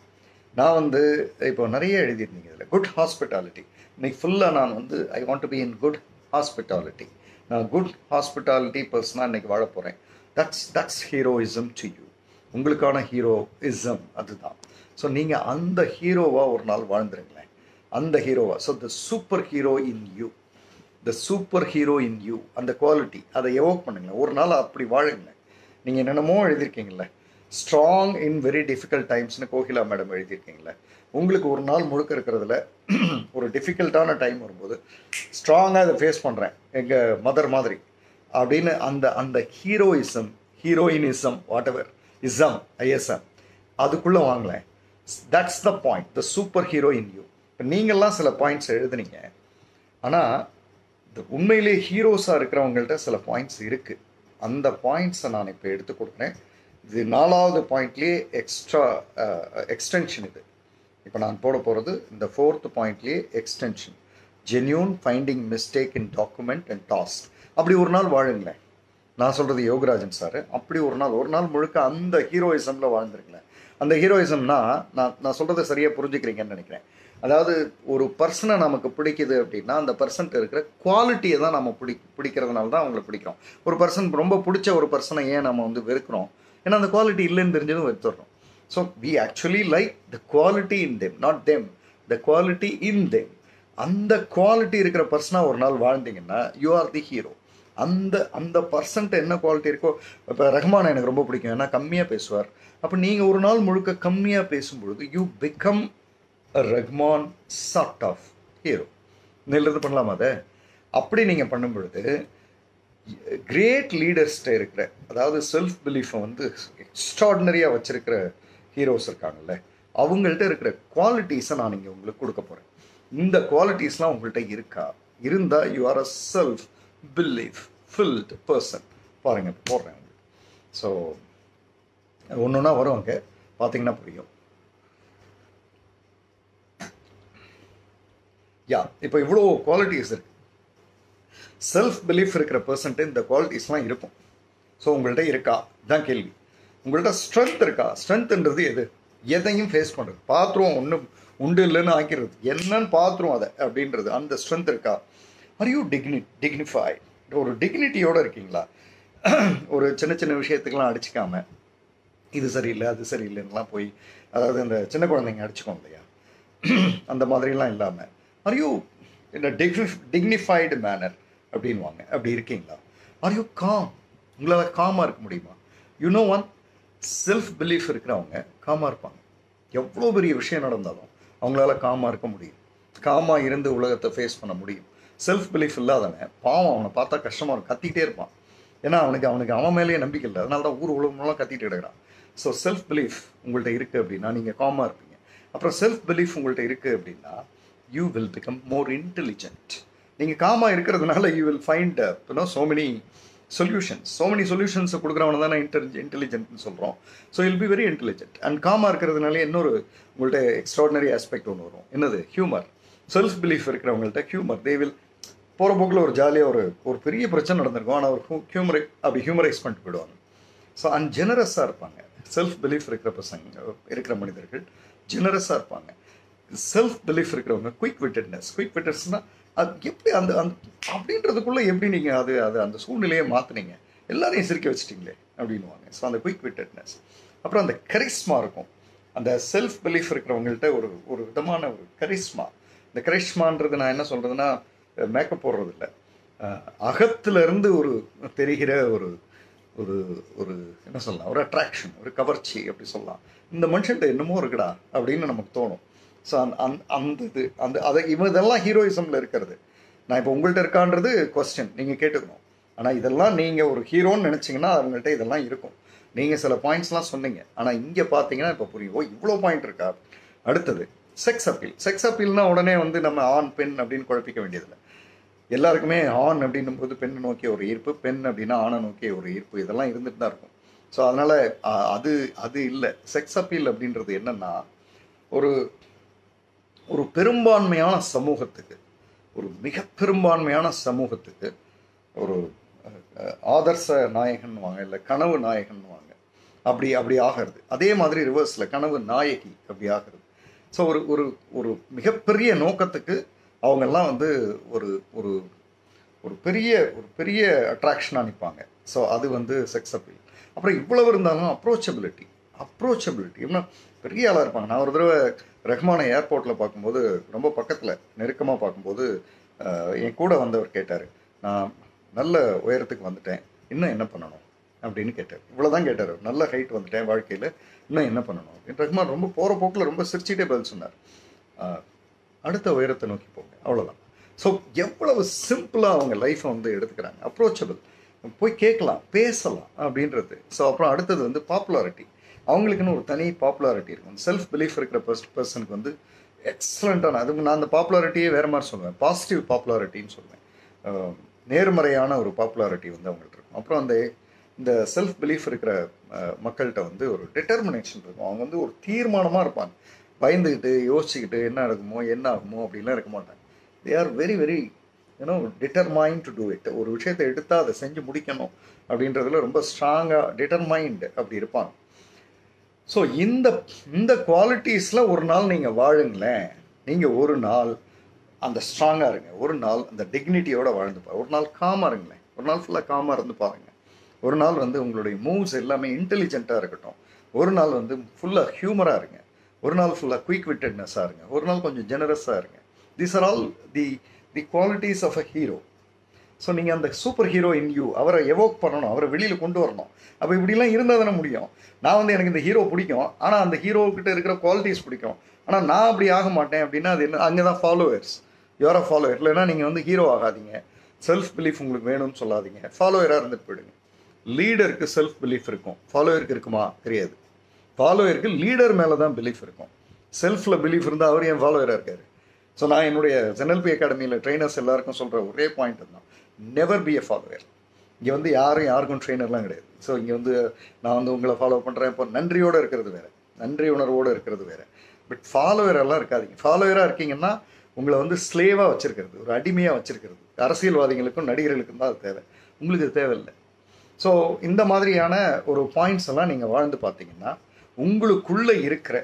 நான் வந்து இப்போ நிறைய எழுதியிருந்தீங்க இதில் குட் ஹாஸ்பிட்டாலிட்டி இன்னைக்கு ஃபுல்லாக நான் வந்து I want to be in good hospitality நான் குட் ஹாஸ்பிட்டாலிட்டி பர்சனாக இன்னைக்கு வாழ போகிறேன் that's that's heroism to you உங்களுக்கான ஹீரோயிசம் அதுதான் ஸோ நீங்கள் அந்த ஹீரோவாக ஒரு நாள் வாழ்ந்துருங்களேன் அந்த ஹீரோவா so the super hero in you the super hero in you அந்த குவாலிட்டி அதை எவோக் பண்ணுங்களேன் ஒரு நாள் அப்படி வாழுங்களேன் நீங்கள் என்னென்னமோ எழுதியிருக்கீங்களே ஸ்ட்ராங் இன் வெரி டிஃபிகல்ட் டைம்ஸ்னு கோகிலா மேடம் எழுதியிருக்கீங்களே உங்களுக்கு ஒரு நாள் முழுக்க இருக்கிறதுல ஒரு டிஃபிகல்ட்டான டைம் வரும்போது ஸ்ட்ராங்காக அதை ஃபேஸ் பண்ணுறேன் எங்கள் மதர் மாதிரி அப்படின்னு அந்த அந்த heroism heroinism whatever ism ISM அதுக்குள்ளே வாங்கலேன் that's the point the super hero in you இப்போ நீங்கள்லாம் சில பாயிண்ட்ஸ் எழுதுனீங்க ஆனால் இந்த உண்மையிலே ஹீரோஸாக இருக்கிறவங்கள்ட்ட சில பாயிண்ட்ஸ் இருக்குது அந்த பாயிண்ட்ஸை நான் இப்போ எடுத்து கொடுக்குறேன் இது நாலாவது பாயிண்ட்லேயே எக்ஸ்ட்ரா எக்ஸ்டென்ஷன் இது இப்போ நான் போட போகிறது இந்த ஃபோர்த் பாயிண்ட்லேயே extension genuine finding mistake in document and task அப்படி ஒரு நாள் வாழுங்களேன் நான் சொல்கிறது யோகராஜன் சார் அப்படி ஒரு நாள் ஒரு நாள் முழுக்க அந்த ஹீரோயிசமில் வாழ்ந்துருங்களேன் அந்த ஹீரோயிசம்னா நான் நான் சொல்கிறத சரியாக புரிஞ்சுக்கிறீங்கன்னு நினைக்கிறேன் அதாவது ஒரு பர்சனை நமக்கு பிடிக்குது அப்படின்னா அந்த பர்சன்ட் இருக்கிற குவாலிட்டியை தான் நம்ம பிடி பிடிக்கிறதுனால தான் அவங்கள பிடிக்கிறோம் ஒரு பர்சன் ரொம்ப பிடிச்ச ஒரு பர்சனை ஏன் நம்ம வந்து வெறுக்கிறோம் ஏன்னா அந்த குவாலிட்டி இல்லைன்னு தெரிஞ்சதும் வெறுத்துடுறோம் so we actually like the quality in them not them the quality in them அந்த குவாலிட்டி இருக்கிற பர்சனாக ஒரு நாள் வாழ்ந்தீங்கன்னா யூ ஆர் தி ஹீரோ அந்த அந்த பர்சன்ட் என்ன குவாலிட்டி இருக்கோ இப்போ ரஹ்மான் எனக்கு ரொம்ப பிடிக்கும் ஏன்னா கம்மியாக பேசுவார் அப்போ நீங்கள் ஒரு நாள் முழுக்க கம்மியாக பேசும்பொழுது you become a Rahman sort of hero இதிலிருந்து பண்ணலாமா அதை அப்படி நீங்கள் பண்ணும் பொழுது கிரேட் லீடர்ஸ்கிட்ட இருக்கிற அதாவது செல்ஃப் பிலீஃபை வந்து எக்ஸ்ட்ராடினரியாக வச்சிருக்கிற ஹீரோஸ் இருக்காங்கல்ல அவங்கள்ட்ட இருக்கிற குவாலிட்டிஸை நான் இங்கே உங்களுக்கு கொடுக்க போகிறேன் இந்த குவாலிட்டிஸ்லாம் உங்கள்கிட்ட இருக்கா இருந்தால் you are a self belief filled person பாருங்க இப்போ போடுறேன் உங்களுக்கு ஸோ ஒன்று ஒன்றா வரும் அங்கே பார்த்தீங்கன்னா புரியும் யா இப்போ இவ்வளோ குவாலிட்டிஸ் இருக்கு செல்ஃப் பிலீஃப் இருக்கிற பர்சன்ட்டு இந்த குவாலிட்டிஸ்லாம் இருக்கும் ஸோ உங்கள்கிட்ட இருக்கா தான் கேள்வி உங்கள்கிட்ட ஸ்ட்ரென்த் இருக்கா ஸ்ட்ரென்த்ன்றது எது எதையும் ஃபேஸ் பண்ணுறது பாத்ரூம் ஒன்றும் உண்டு இல்லைன்னு ஆக்கிறது என்னன்னு பாத்ரூம் அதை அப்படின்றது அந்த ஸ்ட்ரென்த் இருக்கா ஆர் யூ டிக்னி டிக்னிஃபை ஒரு டிக்னிட்டியோடு இருக்கீங்களா ஒரு சின்ன சின்ன விஷயத்துக்கெல்லாம் அடிச்சுக்காம இது சரியில்லை அது சரியில்லைன்னுலாம் போய் அதாவது இந்த சின்ன குழந்தைங்க அடிச்சுக்கோம் இல்லையா அந்த மாதிரிலாம் இல்லாமல் ஆர் யூ இந்த டிக்னி டிக்னிஃபைடு மேனர் அப்படின்வாங்க அப்படி இருக்கீங்களா ஆர் யூ காம் உங்களால் காமாக இருக்க முடியுமா you know one self belief இருக்கிறவங்க காமாக இருப்பாங்க எவ்வளோ பெரிய விஷயம் நடந்தாலும் அவங்களால காமாக இருக்க முடியும் காமாக இருந்து உலகத்தை ஃபேஸ் பண்ண முடியும் செல்ஃப் பிலீஃப் இல்லாதவன் பாவம் அவனை பார்த்தா கஷ்டமாக இருக்கும் கத்திக்கிட்டே இருப்பான் ஏன்னா அவனுக்கு அவனுக்கு அவன் மேலேயே நம்பிக்கை இல்லை அதனால தான் ஊர் உலகம்லாம் கத்திட்டு கிடக்கிறான் ஸோ செல்ஃப் பிலீஃப் உங்கள்கிட்ட இருக்குது அப்படின்னா நீங்கள் காமாக இருப்பீங்க அப்புறம் செல்ஃப் பிலீஃப் உங்கள்கிட்ட இருக்குது அப்படின்னா you will become more intelligent நீங்கள் காமாக இருக்கிறதுனால you will find you know so many solutions so many சொல்யூஷன்ஸை கொடுக்குறவன தான் இன்டெலிஜென்ட் இன்டெலிஜென்ட்னு சொல்கிறோம் so will be very intelligent and காமாக இருக்கிறதுனால இன்னொரு உங்கள்கிட்ட எக்ஸ்ட்ராடினரி ஆஸ்பெக்ட் ஒன்று வரும் என்னது ஹியூமர் செல்ஃப் பிலீஃப் இருக்கிறவங்கள்ட்ட ஹியூமர் தே வில் போகிற போக்கில் ஒரு ஜாலியாக ஒரு ஒரு பெரிய பிரச்சனை நடந்திருக்கும் ஆனால் ஒரு ஹியூமரை அப்படி ஹியூமரைஸ் பண்ணிட்டு போயிடுவாங்க ஸோ அண்ட் ஜெனரஸாக இருப்பாங்க செல்ஃப் பிலீஃப் இருக்கிற பசங்க இருக்கிற மனிதர்கள் ஜெனரஸாக இருப்பாங்க செல்ஃப் பிலீஃப் இருக்கிறவங்க குயிக் விட்டட்னஸ் குயிக் விட்டட்ஸ்னால் அது எப்படி அந்த அந்த அப்படின்றதுக்குள்ளே எப்படி நீங்கள் அது அது அந்த சூழ்நிலையை மாற்றுனீங்க எல்லாரையும் சிரிக்க வச்சிட்டிங்களே அப்படின்வாங்க ஸோ அந்த குயிக் விட்டட்னஸ் அப்புறம் அந்த கரிஸ்மா இருக்கும் அந்த செல்ஃப் பிலீஃப் இருக்கிறவங்கள்ட்ட ஒரு ஒரு விதமான ஒரு கரிஸ்மா இந்த கரிஷ்மான்றது நான் என்ன சொல்கிறதுனா மேக்கப் போடுறது இல்லை அகத்துல இருந்து ஒரு தெரிகிற ஒரு ஒரு ஒரு என்ன சொல்லலாம் ஒரு அட்ராக்ஷன் ஒரு கவர்ச்சி அப்படி சொல்லலாம் இந்த மனுஷன்ட்ட என்னமோ இருக்குடா அப்படின்னு நமக்கு தோணும் ஸோ அந்த அந்த அந்த இது அந்த அதை இவன் இதெல்லாம் ஹீரோயிசமில் இருக்கிறது நான் இப்போ உங்கள்கிட்ட இருக்கான்றது கொஸ்டின் நீங்கள் கேட்டுக்கணும் ஆனால் இதெல்லாம் நீங்கள் ஒரு ஹீரோன்னு நினச்சிங்கன்னா அவங்கள்ட்ட இதெல்லாம் இருக்கும் நீங்கள் சில பாயிண்ட்ஸ்லாம் சொன்னீங்க ஆனால் இங்கே பார்த்தீங்கன்னா இப்போ புரியும் ஓ இவ்வளோ பாயிண்ட் இருக்கா அடுத்தது செக்ஸ் அப்பீல் செக்ஸ் அப்பீல்னா உடனே வந்து நம்ம ஆண் பெண் அப்படின்னு குழப்பிக்க வேண்டியதில்லை எல்லாருக்குமே ஆண் அப்படின்னும் போது பெண்ணை நோக்கிய ஒரு ஈர்ப்பு பெண் அப்படின்னா ஆணை நோக்கிய ஒரு ஈர்ப்பு இதெல்லாம் இருந்துட்டு தான் இருக்கும் ஸோ அதனால் அது அது இல்லை செக்ஸ் அப்பீல் அப்படின்றது என்னென்னா ஒரு ஒரு பெரும்பான்மையான சமூகத்துக்கு ஒரு மிக பெரும்பான்மையான சமூகத்துக்கு ஒரு ஆதர்ச நாயகன்வாங்க இல்லை கனவு நாயகன்வாங்க அப்படி அப்படி ஆகிறது அதே மாதிரி ரிவர்ஸில் கனவு நாயகி அப்படி ஆகிறது ஸோ ஒரு ஒரு ஒரு மிகப்பெரிய நோக்கத்துக்கு அவங்கெல்லாம் வந்து ஒரு ஒரு ஒரு பெரிய ஒரு பெரிய அட்ராக்ஷனாக நிற்பாங்க ஸோ அது வந்து செக்ஸ் அப்பீல் அப்புறம் இவ்வளவு இருந்தாலும் அப்ரோச்சபிலிட்டி அப்ரோச்சபிலிட்டி எப்படின்னா பெரிய ஆளாக இருப்பாங்க நான் ஒரு தடவை ரஹ்மானை ஏர்போர்ட்டில் பார்க்கும்போது ரொம்ப பக்கத்தில் நெருக்கமாக பார்க்கும்போது என் கூட வந்தவர் கேட்டார் நான் நல்ல உயரத்துக்கு வந்துட்டேன் இன்னும் என்ன பண்ணணும் அப்படின்னு கேட்டார் இவ்வளோதான் கேட்டார் நல்ல ஹைட் வந்துட்டேன் வாழ்க்கையில் இன்னும் என்ன பண்ணணும் ரஹ்மான் ரொம்ப போகிற போக்கில் ரொம்ப சிரிச்சிட்டே பதில் சொன்னார் அடுத்த உயரத்தை நோக்கி போங்க அவ்வளோதான் ஸோ எவ்வளவு சிம்பிளாக அவங்க லைஃப்பை வந்து எடுத்துக்கிறாங்க அப்ரோச்சபிள் போய் கேட்கலாம் பேசலாம் அப்படின்றது ஸோ அப்புறம் அடுத்தது வந்து பாப்புலாரிட்டி அவங்களுக்குன்னு ஒரு தனி பாப்புலாரிட்டி இருக்கும் செல்ஃப் பிலீஃப் இருக்கிற பர்ஸ் பர்சனுக்கு வந்து எக்ஸலண்ட்டான அது நான் அந்த பாப்புலாரிட்டியே வேறு மாதிரி சொல்லுவேன் பாசிட்டிவ் பாப்புலாரிட்டின்னு சொல்லுவேன் நேர்மறையான ஒரு பாப்புலாரிட்டி வந்து அவங்கள்ட்ட இருக்கும் அப்புறம் அந்த இந்த செல்ஃப் பிலீஃப் இருக்கிற மக்கள்கிட்ட வந்து ஒரு டிட்டர்மினேஷன் இருக்கும் அவங்க வந்து ஒரு தீர்மானமாக இருப்பாங்க பயந்துக்கிட்டு யோசிச்சுக்கிட்டு என்ன நடக்குமோ என்ன ஆகுமோ அப்படின்லாம் இருக்க மாட்டாங்க they are very very you know determine to do it ஒரு விஷயத்தை எடுத்தால் அதை செஞ்சு முடிக்கணும் அப்படின்றதுல ரொம்ப ஸ்ட்ராங்காக டிட்டர்மைண்ட் அப்படி இருப்பாங்க ஸோ இந்த இந்த குவாலிட்டிஸில் ஒரு நாள் நீங்கள் வாழுங்களேன் நீங்கள் ஒரு நாள் அந்த ஸ்ட்ராங்காக இருங்க ஒரு நாள் அந்த டிக்னிட்டியோட வாழ்ந்து பாருங்க ஒரு நாள் காமாக இருங்களேன் ஒரு நாள் ஃபுல்லாக காமாக இருந்து பாருங்கள் ஒரு நாள் வந்து உங்களுடைய மூவ்ஸ் எல்லாமே இன்டெலிஜென்ட்டாக இருக்கட்டும் ஒரு நாள் வந்து ஃபுல்லாக ஹியூமராக இருங்க ஒரு நாள் ஃபுல்லாக குயிக் விட்டட்னஸாக இருங்க ஒரு நாள் கொஞ்சம் ஜெனரஸாக இருங்க these are all the the qualities of a hero so நீங்கள் அந்த சூப்பர் ஹீரோ இன் யூ அவரை எவோக் பண்ணணும் அவரை வெளியில் கொண்டு வரணும் அப்போ இப்படிலாம் இருந்தால் தானே முடியும் நான் வந்து எனக்கு இந்த ஹீரோ பிடிக்கும் ஆனால் அந்த ஹீரோக்கிட்ட இருக்கிற குவாலிட்டிஸ் பிடிக்கும் ஆனால் நான் அப்படி ஆக மாட்டேன் அப்படின்னா அது என்ன அங்கே தான் ஃபாலோவர்ஸ் யோர் ஃபாலோவர் இல்லைன்னா நீங்கள் வந்து ஹீரோ ஆகாதீங்க செல்ஃப் பிலீஃப் உங்களுக்கு வேணும்னு சொல்லாதீங்க ஃபாலோவராக இருந்துட்டு போயிடுங்க லீடருக்கு செல்ஃப் பிலீஃப் இருக்கும் ஃபாலோவருக்கு இருக்குமா தெரியாது ஃபாலோவருக்கு லீடர் மேலே தான் பிலீஃப் இருக்கும் செல்ஃபில் பிலீஃப் இருந்தால் அவர் என் ஃபாலோவராக இருக்கார் ஸோ நான் என்னுடைய என்எல்பி அகாடமியில் ட்ரைனர்ஸ் எல்லாருக்கும் சொல்கிற ஒரே பாயிண்ட் தான் நெவர் பி எ ஃபாலோவர் இங்கே வந்து யாரும் யாருக்கும் ட்ரெயினர்லாம் கிடையாது ஸோ இங்கே வந்து நான் வந்து உங்களை ஃபாலோ பண்ணுறேன் இப்போ நன்றியோடு இருக்கிறது வேறு நன்றி உணர்வோடு இருக்கிறது வேறு பட் ஃபாலோவர் எல்லாம் இருக்காதிங்க ஃபாலோவராக இருக்கீங்கன்னா உங்களை வந்து ஸ்லேவாக வச்சுருக்கிறது ஒரு அடிமையாக வச்சுருக்கிறது அரசியல்வாதிகளுக்கும் நடிகர்களுக்கும் தான் அது தேவை உங்களுக்கு அது தேவையில்லை ஸோ இந்த மாதிரியான ஒரு பாயிண்ட்ஸ் எல்லாம் நீங்கள் வாழ்ந்து பார்த்தீங்கன்னா உங்களுக்குள்ளே இருக்கிற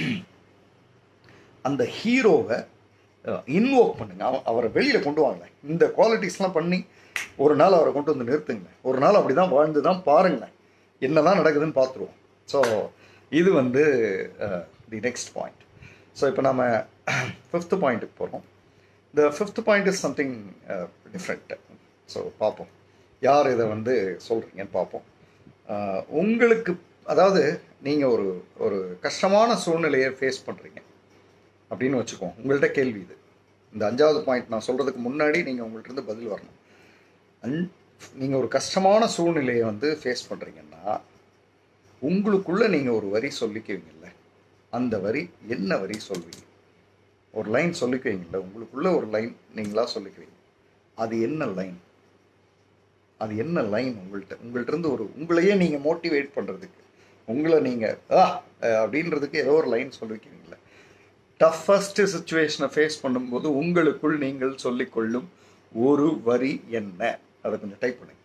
அந்த ஹீரோவை இன்வோக் பண்ணுங்க அவ அவரை வெளியில் கொண்டு வாங்க இந்த குவாலிட்டிஸ்லாம் பண்ணி ஒரு நாள் அவரை கொண்டு வந்து நிறுத்துங்க ஒரு நாள் அப்படி தான் வாழ்ந்து தான் பாருங்களேன் என்னதான் நடக்குதுன்னு பார்த்துருவோம் ஸோ இது வந்து தி நெக்ஸ்ட் பாயிண்ட் ஸோ இப்போ நம்ம ஃபிஃப்த் பாயிண்ட்டுக்கு போகிறோம் இந்த fifth point is something different so பார்ப்போம் யார் இதை வந்து சொல்கிறீங்கன்னு பார்ப்போம் உங்களுக்கு அதாவது நீங்கள் ஒரு ஒரு கஷ்டமான சூழ்நிலையை ஃபேஸ் பண்ணுறீங்க அப்படின்னு வச்சுக்கோங்க உங்கள்கிட்ட கேள்வி இது இந்த அஞ்சாவது பாயிண்ட் நான் சொல்கிறதுக்கு முன்னாடி நீங்கள் உங்கள்ட்ட இருந்து பதில் வரணும் அன் நீங்கள் ஒரு கஷ்டமான சூழ்நிலையை வந்து ஃபேஸ் பண்ணுறீங்கன்னா உங்களுக்குள்ளே நீங்கள் ஒரு வரி சொல்லிக்குவீங்கல்ல அந்த வரி என்ன வரி சொல்வீங்க ஒரு லைன் சொல்லிக்குவீங்கல்ல உங்களுக்குள்ளே ஒரு லைன் நீங்களா சொல்லிக்குவீங்க அது என்ன லைன் அது என்ன லைன் உங்கள்கிட்ட உங்கள்ட்ட இருந்து ஒரு உங்களையே நீங்கள் மோட்டிவேட் பண்ணுறதுக்கு உங்களை நீங்கள் ஆ அப்படின்றதுக்கு ஏதோ ஒரு லைன் சொல்லிக்குவீங்களே டஃபஸ்ட் சுச்சுவேஷனை ஃபேஸ் பண்ணும்போது உங்களுக்குள் நீங்கள் சொல்லிக்கொள்ளும் ஒரு வரி என்ன அதை கொஞ்சம் டைப் பண்ணுங்க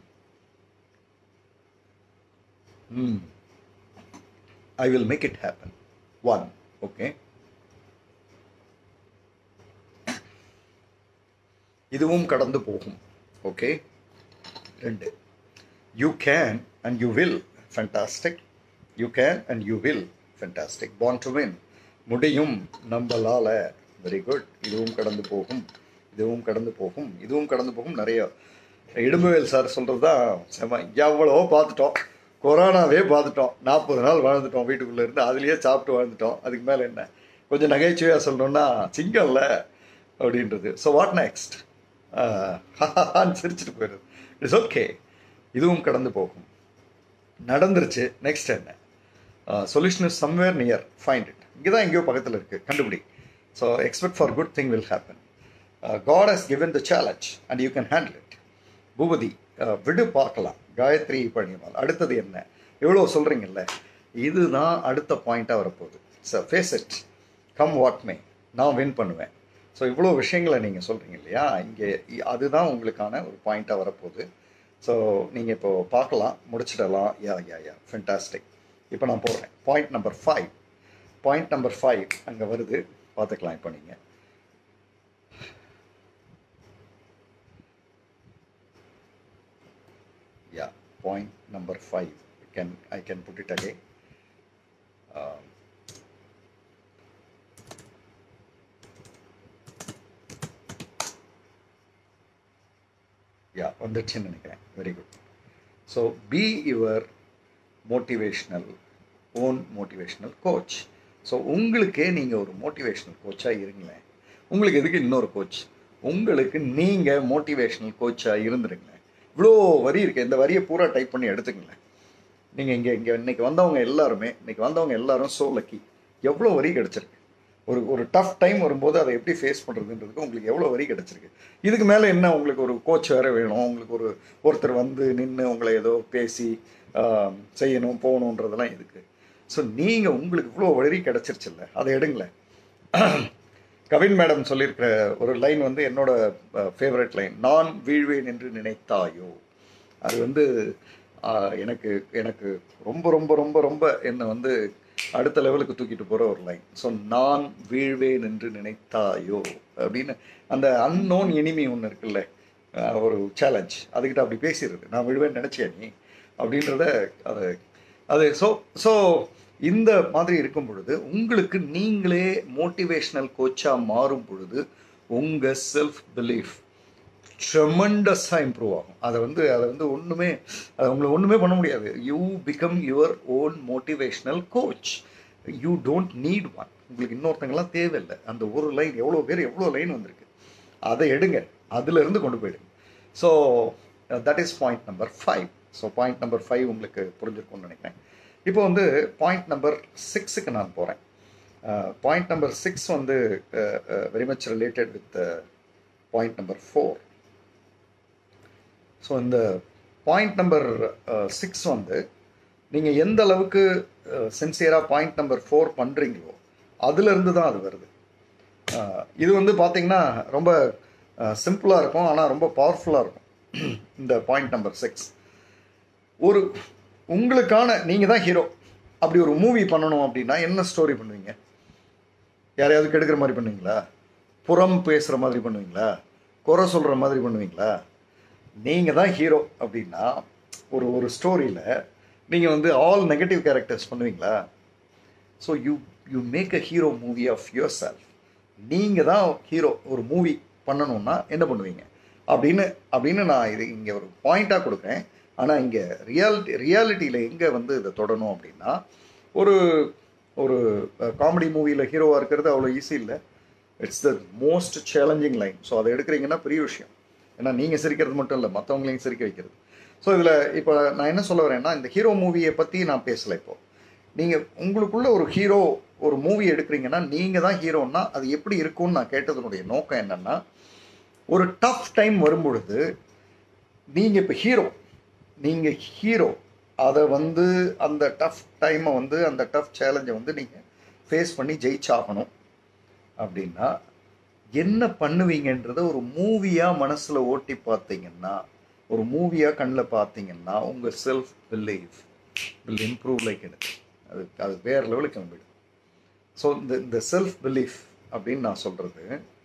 hmm I will make it happen one okay இதுவும் கடந்து போகும் ஓகே ரெண்டு you can and you will fantastic you can and you will fantastic born to win முடியும் நம்மளால வெரி குட் இதுவும் கடந்து போகும் இதுவும் கடந்து போகும் இதுவும் கடந்து போகும் நிறைய இடும்பவேல் சார் சொல்கிறது தான் செம எவ்வளவோ பார்த்துட்டோம் கொரோனாவே பார்த்துட்டோம் நாற்பது நாள் வாழ்ந்துட்டோம் வீட்டுக்குள்ளே இருந்து அதுலேயே சாப்பிட்டு வாழ்ந்துட்டோம் அதுக்கு மேலே என்ன கொஞ்சம் நகைச்சுவையாக சொல்லணும்னா சிங்கம்ல அப்படின்றது ஸோ வாட் நெக்ஸ்ட் சிரிச்சுட்டு போயிடுது இட்ஸ் ஓகே இதுவும் கடந்து போகும் நடந்துருச்சு நெக்ஸ்ட் என்ன solution is somewhere near find it இங்கே தான் எங்கேயோ பக்கத்தில் இருக்குது கண்டுபிடி so expect for good thing will happen God has given the challenge and you can handle it Boopathi விடு பார்க்கலாம் காயத்ரி பண்ணியமால் அடுத்தது என்ன எவ்வளோ சொல்கிறீங்கல்ல இதுதான் அடுத்த பாயிண்ட்டாக வரப்போகுது so face it come what may நான் வின் பண்ணுவேன் ஸோ இவ்வளோ விஷயங்களை நீங்கள் சொல்கிறீங்க இல்லையா இங்கே அதுதான் உங்களுக்கான ஒரு பாயிண்ட்டாக வரப்போகுது ஸோ நீங்கள் இப்போ பார்க்கலாம் முடிச்சிடலாம் யா யா யா ஃபென்டாஸ்டிக் இப்போ நான் போடுறேன் point number five point number five அங்கே வருது பார்த்துக்கலாம் இப்போ நீங்கள் yeah point number five can i can put it again um, yeah வந்துச்சுன்னு நினைக்கிறேன் very good so be your motivational own motivational coach so உங்களுக்கே நீங்கள் ஒரு மோட்டிவேஷ்னல் கோச்சாக இருங்களேன் உங்களுக்கு எதுக்கு இன்னொரு கோச் உங்களுக்கு நீங்கள் மோட்டிவேஷ்னல் கோச்சாக இருந்துருங்களேன் இவ்வளோ வரி இருக்குது இந்த வரியை பூரா டைப் பண்ணி எடுத்துங்களேன் நீங்கள் இங்கே இங்கே இன்னைக்கு வந்தவங்க எல்லாருமே இன்னைக்கு வந்தவங்க எல்லாரும் சோ லக்கி எவ்வளோ வரி கிடச்சிருக்கு ஒரு ஒரு டஃப் டைம் வரும்போது அதை எப்படி ஃபேஸ் பண்ணுறதுன்றதுக்கு உங்களுக்கு எவ்வளோ வரி கிடச்சிருக்கு இதுக்கு மேலே என்ன உங்களுக்கு ஒரு கோச் வேறு வேணும் உங்களுக்கு ஒரு ஒருத்தர் வந்து நின்று உங்களை ஏதோ பேசி செய்யணும் போகணுன்றதெல்லாம் எதுக்கு ஸோ நீங்கள் உங்களுக்கு இவ்வளோ வரி கிடச்சிருச்சுல்ல அதை எடுங்களேன் கவின் மேடம் சொல்லியிருக்கிற ஒரு லைன் வந்து என்னோட ஃபேவரட் லைன் நான் வீழ்வேன் என்று நினைத்தாயோ அது வந்து எனக்கு எனக்கு ரொம்ப ரொம்ப ரொம்ப ரொம்ப என்னை வந்து அடுத்த லெவலுக்கு தூக்கிட்டு போகிற ஒரு லைன் ஸோ நான் வீழ்வேன் என்று நினைத்தாயோ அப்படின்னு அந்த அன்னோன் இனிமி ஒன்று இருக்குல்ல ஒரு சேலஞ்ச் அதுக்கிட்ட அப்படி பேசிடுறது நான் விழுவேன் நினச்சியா நீ அப்படின்றத அது அது ஸோ ஸோ இந்த மாதிரி இருக்கும் பொழுது உங்களுக்கு நீங்களே மோட்டிவேஷ்னல் கோச்சாக மாறும் பொழுது உங்கள் செல்ஃப் பிலீஃப் ட்ரெமண்டஸாக இம்ப்ரூவ் ஆகும் அதை வந்து அதை வந்து ஒன்றுமே அதை உங்களை ஒன்றுமே பண்ண முடியாது you become your own motivational coach you don't need one உங்களுக்கு இன்னொருத்தங்கெல்லாம் தேவையில்லை அந்த ஒரு லைன் எவ்வளோ பேர் எவ்வளோ லைன் வந்திருக்கு அதை எடுங்க அதிலிருந்து கொண்டு போயிடுங்க so that is point number five so point number five உங்களுக்கு புரிஞ்சிருக்கும்னு நினைக்கிறேன் இப்போ வந்து பாயிண்ட் நம்பர் சிக்ஸுக்கு நான் போகிறேன் பாயிண்ட் நம்பர் சிக்ஸ் வந்து very much related with point number four so இந்த பாயிண்ட் நம்பர் சிக்ஸ் வந்து நீங்கள் எந்த அளவுக்கு சின்சியராக பாயிண்ட் நம்பர் ஃபோர் பண்ணுறீங்களோ அதுலேருந்து தான் அது வருது இது வந்து பார்த்திங்கன்னா ரொம்ப சிம்பிளாக இருக்கும் ஆனால் ரொம்ப பவர்ஃபுல்லாக இருக்கும் இந்த பாயிண்ட் நம்பர் சிக்ஸ் ஒரு உங்களுக்கான நீங்கள் தான் ஹீரோ அப்படி ஒரு மூவி பண்ணணும் அப்படின்னா என்ன ஸ்டோரி பண்ணுவீங்க யாரையாவது கெடுக்கிற மாதிரி பண்ணுவீங்களா புறம் பேசுகிற மாதிரி பண்ணுவீங்களா குறை சொல்கிற மாதிரி பண்ணுவீங்களா நீங்கள் தான் ஹீரோ அப்படின்னா ஒரு ஒரு ஸ்டோரியில் நீங்கள் வந்து ஆல் நெகட்டிவ் கேரக்டர்ஸ் பண்ணுவீங்களா so you you make a hero movie of yourself நீங்கள் தான் ஹீரோ ஒரு மூவி பண்ணணும்னா என்ன பண்ணுவீங்க அப்படின்னு அப்படின்னு நான் இது இங்கே ஒரு பாயிண்ட்டாக கொடுக்குறேன் ஆனால் இங்கே ரியாலிட்டி ரியாலிட்டியில் எங்கே வந்து இதை தொடணும் அப்படின்னா ஒரு ஒரு காமெடி மூவியில் ஹீரோவாக இருக்கிறது அவ்வளோ ஈஸி இல்லை it's the most challenging line so அதை எடுக்கிறீங்கன்னா பெரிய விஷயம் ஏன்னா நீங்கள் சிரிக்கிறது மட்டும் இல்லை மற்றவங்களையும் சிரிக்க வைக்கிறது ஸோ இதில் இப்போ நான் என்ன சொல்ல வரேன்னா இந்த ஹீரோ மூவியை பற்றி நான் பேசலை இப்போ நீங்கள் உங்களுக்குள்ள ஒரு ஹீரோ ஒரு மூவி எடுக்கிறீங்கன்னா நீங்கள் தான் ஹீரோன்னா அது எப்படி இருக்கும்னு நான் கேட்டதனுடைய நோக்கம் என்னென்னா ஒரு டஃப் டைம் வரும்பொழுது நீங்கள் இப்போ ஹீரோ நீங்கள் ஹீரோ அதை வந்து அந்த டஃப் டைமை வந்து அந்த டஃப் சேலஞ்சை வந்து நீங்கள் ஃபேஸ் பண்ணி ஜெயிச்சாகணும் அப்படின்னா என்ன பண்ணுவீங்கன்றத ஒரு மூவியாக மனசில் ஓட்டி பார்த்தீங்கன்னா ஒரு மூவியாக கண்ணில் பார்த்தீங்கன்னா உங்கள் self believe will improve like எனக்கு அது அது வேறு லெவலுக்கு கிளம்பிடும் ஸோ இந்த இந்த செல்ஃப் பிலீஃப் அப்படின்னு நான் சொல்கிறது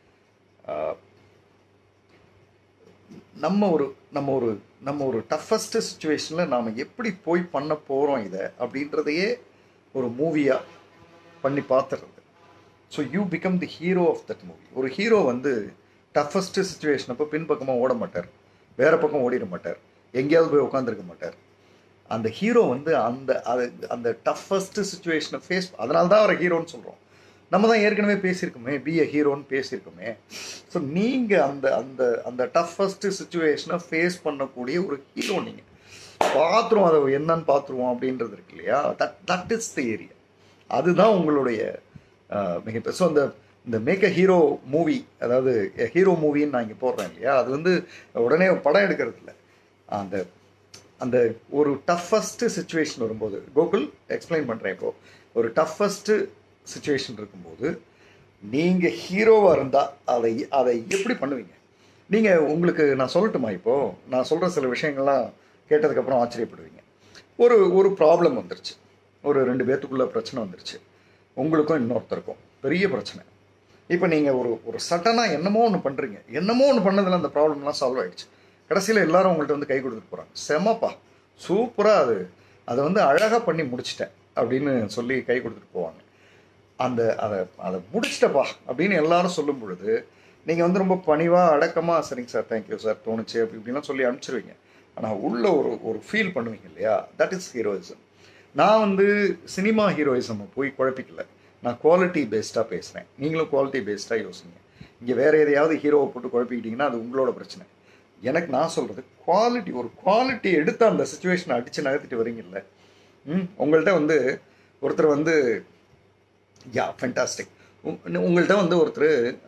நம்ம ஒரு நம்ம ஒரு நம்ம ஒரு டஃபஸ்ட் சுச்சுவேஷனில் நாம் எப்படி போய் பண்ண போகிறோம் இதை அப்படின்றதையே ஒரு மூவியாக பண்ணி பார்த்துறது so you become the hero of that movie ஒரு ஹீரோ வந்து டஃபஸ்ட் சுச்சுவேஷன் அப்போ பின்பக்கமாக ஓட மாட்டார் வேற பக்கம் ஓடிட மாட்டார் எங்கேயாவது போய் உட்காந்துருக்க மாட்டார் அந்த ஹீரோ வந்து அந்த அது அந்த டஃபஸ்ட் சுச்சுவேஷனை ஃபேஸ் அதனால தான் அவரை ஹீரோன்னு சொல்கிறோம் நம்ம தான் ஏற்கனவே பேசியிருக்கோமே பி எ ஹீரோன்னு பேசியிருக்கோமே ஸோ நீங்கள் அந்த அந்த அந்த டஃபஸ்ட் சுச்சுவேஷனை ஃபேஸ் பண்ணக்கூடிய ஒரு ஹீரோ நீங்கள் பார்த்துருவோம் அதை என்னன்னு பார்த்துருவோம் அப்படின்றது இருக்கு இல்லையா that that is the area அதுதான் உங்களுடைய மிக ஸோ அந்த இந்த மேக் அ ஹீரோ மூவி அதாவது ஹீரோ மூவின்னு நான் இங்கே போடுறேன் இல்லையா அது வந்து உடனே படம் எடுக்கிறது இல்லை அந்த அந்த ஒரு டஃபஸ்ட்டு சுச்சுவேஷன் வரும்போது கோகுல் எக்ஸ்பிளைன் பண்ணுறேன் இப்போது ஒரு டஃபஸ்ட்டு சுச்சுவேஷன் இருக்கும்போது நீங்கள் ஹீரோவாக இருந்தால் அதை அதை எப்படி பண்ணுவீங்க நீங்கள் உங்களுக்கு நான் சொல்லட்டுமா இப்போது நான் சொல்கிற சில விஷயங்கள்லாம் கேட்டதுக்கப்புறம் ஆச்சரியப்படுவீங்க ஒரு ஒரு ப்ராப்ளம் வந்துருச்சு ஒரு ரெண்டு பேர்த்துக்குள்ள பிரச்சனை வந்துருச்சு உங்களுக்கும் இன்னொருத்தருக்கும் பெரிய பிரச்சனை இப்போ நீங்கள் ஒரு ஒரு சட்டனாக என்னமோ ஒன்று பண்ணுறீங்க என்னமோ ஒன்று பண்ணதில் அந்த ப்ராப்ளம்லாம் சால்வ் ஆகிடுச்சு கடைசியில் எல்லாரும் உங்கள்கிட்ட வந்து கை கொடுத்துட்டு போகிறாங்க செமப்பா சூப்பராக அது அதை வந்து அழகாக பண்ணி முடிச்சிட்டேன் அப்படின்னு சொல்லி கை கொடுத்துட்டு போவாங்க அந்த அதை அதை முடிச்சிட்டப்பா அப்படின்னு எல்லாரும் சொல்லும் பொழுது நீங்கள் வந்து ரொம்ப பணிவாக அடக்கமாக சரிங்க சார் தேங்க்யூ சார் தோணுச்சு அப்படி இப்படிலாம் சொல்லி அனுப்பிச்சிருவீங்க ஆனால் உள்ள ஒரு ஒரு ஃபீல் பண்ணுவீங்க இல்லையா தட் இஸ் ஹீரோயிசம் நான் வந்து சினிமா ஹீரோயிசம் போய் குழப்பிக்கல நான் குவாலிட்டி பேஸ்டாக பேசுகிறேன் நீங்களும் குவாலிட்டி பேஸ்டாக யோசிங்க இங்கே வேறு எதையாவது ஹீரோவை போட்டு குழப்பிக்கிட்டிங்கன்னா அது உங்களோட பிரச்சனை எனக்கு நான் சொல்கிறது குவாலிட்டி ஒரு குவாலிட்டி எடுத்து அந்த சுச்சுவேஷனை அடித்து நகர்த்திட்டு வரீங்கல்ல ம் உங்கள்கிட்ட வந்து ஒருத்தர் வந்து யா ஃபென்டாஸ்டிக் உங்கள்கிட்ட வந்து ஒருத்தர்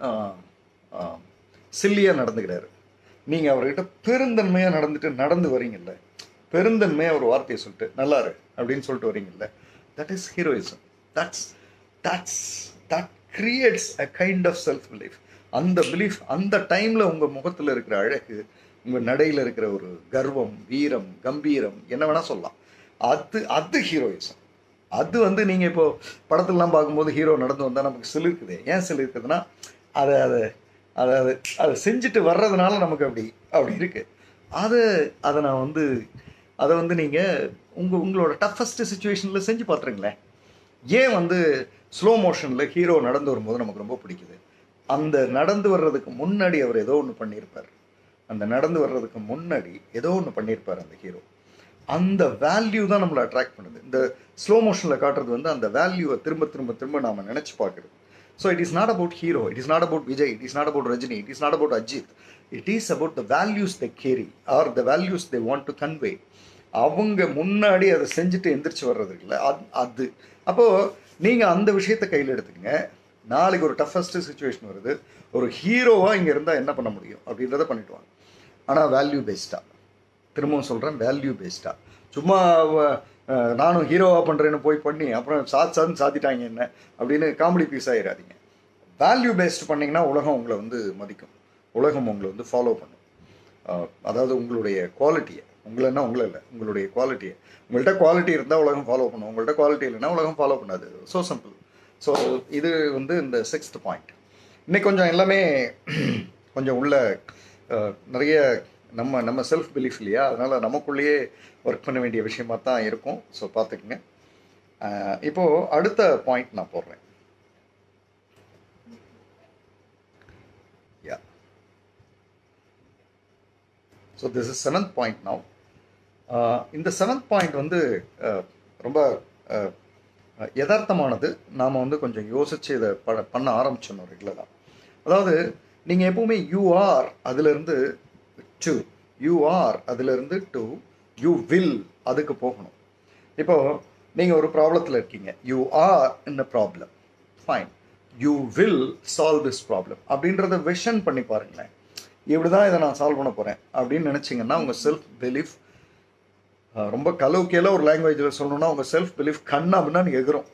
சில்லியாக நடந்துக்கிறாரு நீங்கள் அவர்கிட்ட பெருந்தன்மையாக நடந்துட்டு நடந்து வரீங்கல்ல பெருந்தன்மையாக ஒரு வார்த்தையை சொல்லிட்டு நல்லாரு அப்படின்னு சொல்லிட்டு வரீங்கல்ல that is heroism that's that's that creates a kind of self belief அந்த பிலீஃப் அந்த டைமில் உங்கள் முகத்தில் இருக்கிற அழகு உங்கள் நடையில் இருக்கிற ஒரு கர்வம் வீரம் கம்பீரம் என்ன வேணால் சொல்லலாம் அது அது ஹீரோயிசம் அது வந்து நீங்கள் இப்போது படத்துலலாம் பார்க்கும்போது ஹீரோ நடந்து வந்தால் நமக்கு சிலிருக்குது ஏன் சிலிருக்குதுன்னா அதை அதை அதை அதை அதை செஞ்சுட்டு வர்றதுனால நமக்கு அப்படி அப்படி இருக்குது அது அதை நான் வந்து அதை வந்து நீங்கள் உங்கள் உங்களோட டஃபஸ்ட்டு சுச்சுவேஷனில் செஞ்சு பார்த்துருங்களேன் ஏன் வந்து ஸ்லோ மோஷனில் ஹீரோ நடந்து வரும்போது நமக்கு ரொம்ப பிடிக்குது அந்த நடந்து வர்றதுக்கு முன்னாடி அவர் ஏதோ ஒன்று பண்ணியிருப்பார் அந்த நடந்து வர்றதுக்கு முன்னாடி ஏதோ ஒன்று பண்ணியிருப்பார் அந்த ஹீரோ அந்த வேல்யூ தான் நம்மளை அட்ராக்ட் பண்ணுது இந்த ஸ்லோ மோஷனில் காட்டுறது வந்து அந்த வேல்யூவை திரும்ப திரும்ப திரும்ப நாம் நினச்சி பார்க்குறது so it is not about hero it is not about Vijay it is not about Rajini it is not about Ajith it is about the values the carry are the values they want to convey அவங்க முன்னாடி அதை செஞ்சுட்டு எந்திரிச்சு வர்றது இருக்குல்ல அது அது அப்போது நீங்கள் அந்த விஷயத்தை கையில் எடுத்துக்கங்க நாளைக்கு ஒரு டஃபஸ்ட் சுச்சுவேஷன் வருது ஒரு ஹீரோவாக இங்கே இருந்தால் என்ன பண்ண முடியும் அப்படின்றத பண்ணிட்டுவாங்க ஆனால் வேல்யூ பேஸ்டாக திரும்பவும் சொல்கிறேன் வேல்யூ பேஸ்டாக சும்மா நானும் ஹீரோவாக பண்ணுறேன்னு போய் பண்ணி அப்புறம் சாத் சாத்து சாத்திட்டாங்க என்ன அப்படின்னு காமெடி பீஸ் ஆகிடாதீங்க வேல்யூ பேஸ்ட் பண்ணிங்கன்னா உலகம் உங்களை வந்து மதிக்கும் உலகம் உங்களை வந்து ஃபாலோ பண்ணும் அதாவது உங்களுடைய குவாலிட்டியை உங்களன்னா உங்களை இல்லை உங்களுடைய குவாலிட்டியை உங்கள்கிட்ட குவாலிட்டி இருந்தால் உலகம் ஃபாலோ பண்ணும் உங்கள்கிட்ட குவாலிட்டி இல்லைன்னா உலகம் ஃபாலோ பண்ணாது ஸோ சிம்பிள் ஸோ இது வந்து இந்த சிக்ஸ்த் பாயிண்ட் இன்னைக்கு கொஞ்சம் எல்லாமே கொஞ்சம் உள்ள நிறைய நம்ம நம்ம செல்ஃப் பிலீஃப் இல்லையா அதனால் நமக்குள்ளேயே ஒர்க் பண்ண வேண்டிய விஷயமா தான் இருக்கும் ஸோ பார்த்துக்குங்க இப்போது அடுத்த பாயிண்ட் நான் போடுறேன் yeah so this is seventh point now இந்த செவன்த் பாயிண்ட் வந்து ரொம்ப யதார்த்தமானது நாம் வந்து கொஞ்சம் யோசித்து இதை ப பண்ண ஆரம்பிச்சிடணும் ரெகுலராக அதாவது நீங்கள் எப்பவுமே யூ ஆர் அதுலேருந்து டு யூ ஆர் அதுலேருந்து டு யூ வில் அதுக்கு போகணும் இப்போ நீங்கள் ஒரு ப்ராப்ளத்தில் இருக்கீங்க you are in a problem fine you will solve this problem அப்படின்றத விஷன் பண்ணி பாருங்களேன் இப்படி தான் இதை நான் சால்வ் பண்ண போகிறேன் அப்படின்னு நினச்சிங்கன்னா உங்கள் செல்ஃப் பிலீஃப் ரொம்ப கலவுக்கையில் ஒரு லாங்குவேஜில் சொல்லணும்னா உங்கள் செல்ஃப் பிலீஃப் கண்ணா அப்படின்னு எகிறோம்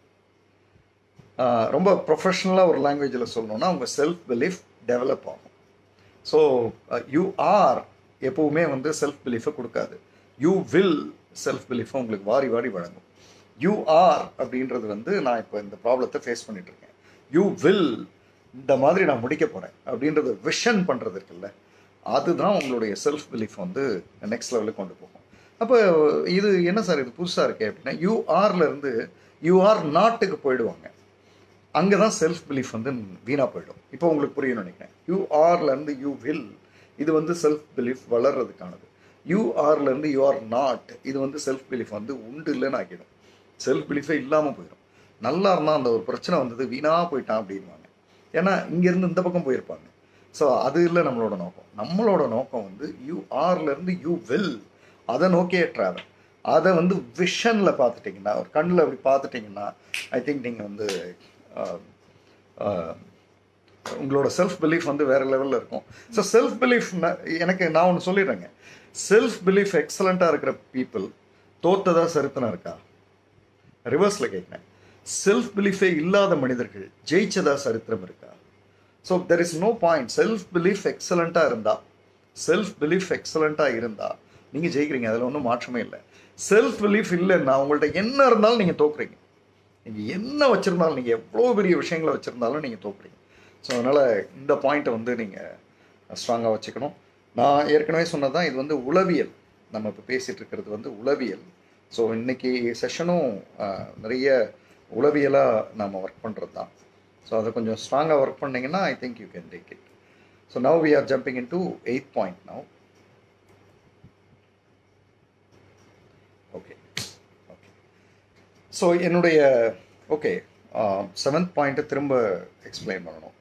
ஆஹ் ரொம்ப ப்ரொஃபஷ்னலாக ஒரு லாங்குவேஜில் சொல்லணும்னா உங்கள் செல்ஃப் பிலீஃப் டெவலப் ஆகும் ஸோ யூ ஆர் எப்பவுமே வந்து செல்ஃப் பிலீஃபை கொடுக்காது யூ வில் செல்ஃப் பிலீஃபை உங்களுக்கு வாரி வாரி வழங்கும் யூ ஆர் அப்படின்றது வந்து நான் இப்போ இந்த ப்ராப்ளத்தை ஃபேஸ் பண்ணிட்டு இருக்கேன் யூ வில் இந்த மாதிரி நான் முடிக்க போகிறேன் அப்படின்றத விஷன் பண்ணுறது இருக்குல்ல அதுதான் உங்களுடைய செல்ஃப் பிலீஃப் வந்து நெக்ஸ்ட் லெவலுக்கு கொண்டு போகும் அப்போ இது என்ன சார் இது புதுசாக இருக்கே அப்படின்னா யூ ஆர்லேருந்து யூ ஆர் நாட்டுக்கு போயிடுவாங்க அங்கே தான் செல்ஃப் பிலீஃப் வந்து வீணாக போயிடும் இப்போ உங்களுக்கு புரியும்னு நினைக்கிறேன் யூ ஆர்லேருந்து யூ வில் இது வந்து செல்ஃப் பிலீஃப் வளர்றதுக்கானது யூ ஆர்லேருந்து யூ ஆர் நாட் இது வந்து செல்ஃப் பிலீஃப் வந்து உண்டு இல்லைன்னு ஆக்கிடும் செல்ஃப் பிலீஃபே இல்லாமல் போயிடும் நல்லா இருந்தால் அந்த ஒரு பிரச்சனை வந்தது வீணாக போயிட்டான் அப்படின்வாங்க ஏன்னா இங்கேருந்து இந்த பக்கம் போயிருப்பாங்க ஸோ அது இல்லை நம்மளோட நோக்கம் நம்மளோட நோக்கம் வந்து யூ ஆர்லேருந்து யூ வில் அதை நோக்கியே ட்ராவல் அதை வந்து விஷனில் பார்த்துட்டிங்கன்னா ஒரு கண்ணில் அப்படி பார்த்துட்டிங்கன்னா ஐ திங்க் நீங்கள் வந்து ஆஹ், ஆஹ், உங்களோட செல்ஃப் பிலீஃப் வந்து வேற லெவலில் இருக்கும் ஸோ செல்ஃப் பிலீஃப் எனக்கு நான் ஒன்று சொல்லிடுறேங்க செல்ஃப் பிலீஃப் எக்ஸலண்ட்டாக இருக்கிற பீப்புள் தோத்ததா சரித்திரம் இருக்கா ரிவர்ஸில் கேட்குறேன் செல்ஃப் பிலீஃபே இல்லாத மனிதர்கள் ஜெயிச்சதா சரித்திரம் இருக்கா so there is no point self belief எக்ஸலண்ட்டாக இருந்தா செல்ஃப் பிலீஃப் எக்ஸலண்ட்டாக இருந்தா நீங்கள் ஜெயிக்கிறீங்க அதில் ஒன்றும் மாற்றமே இல்லை செல்ஃப் பிலீஃப் இல்லைன்னா உங்கள்ட்ட என்ன இருந்தாலும் நீங்கள் தோக்குறீங்க நீங்கள் என்ன வச்சுருந்தாலும் நீங்கள் எவ்வளோ பெரிய விஷயங்களை வச்சுருந்தாலும் நீங்கள் தோக்குறீங்க ஸோ அதனால் இந்த பாயிண்ட்டை வந்து நீங்கள் ஸ்ட்ராங்காக வச்சுக்கணும் நான் ஏற்கனவே சொன்னதான் இது வந்து உளவியல் நம்ம இப்போ பேசிகிட்டு இருக்கிறது வந்து உளவியல் ஸோ இன்னைக்கு செஷனும் நிறைய உளவியலாக நாம் ஒர்க் பண்ணுறது தான் ஸோ அதை கொஞ்சம் ஸ்ட்ராங்காக ஒர்க் பண்ணீங்கன்னா I think you can take it so now we are jumping in to eight point now okay okay so என்னுடைய ஓகே செவன்த் பாயிண்ட்டை திரும்ப எக்ஸ்பிளைன் பண்ணணும்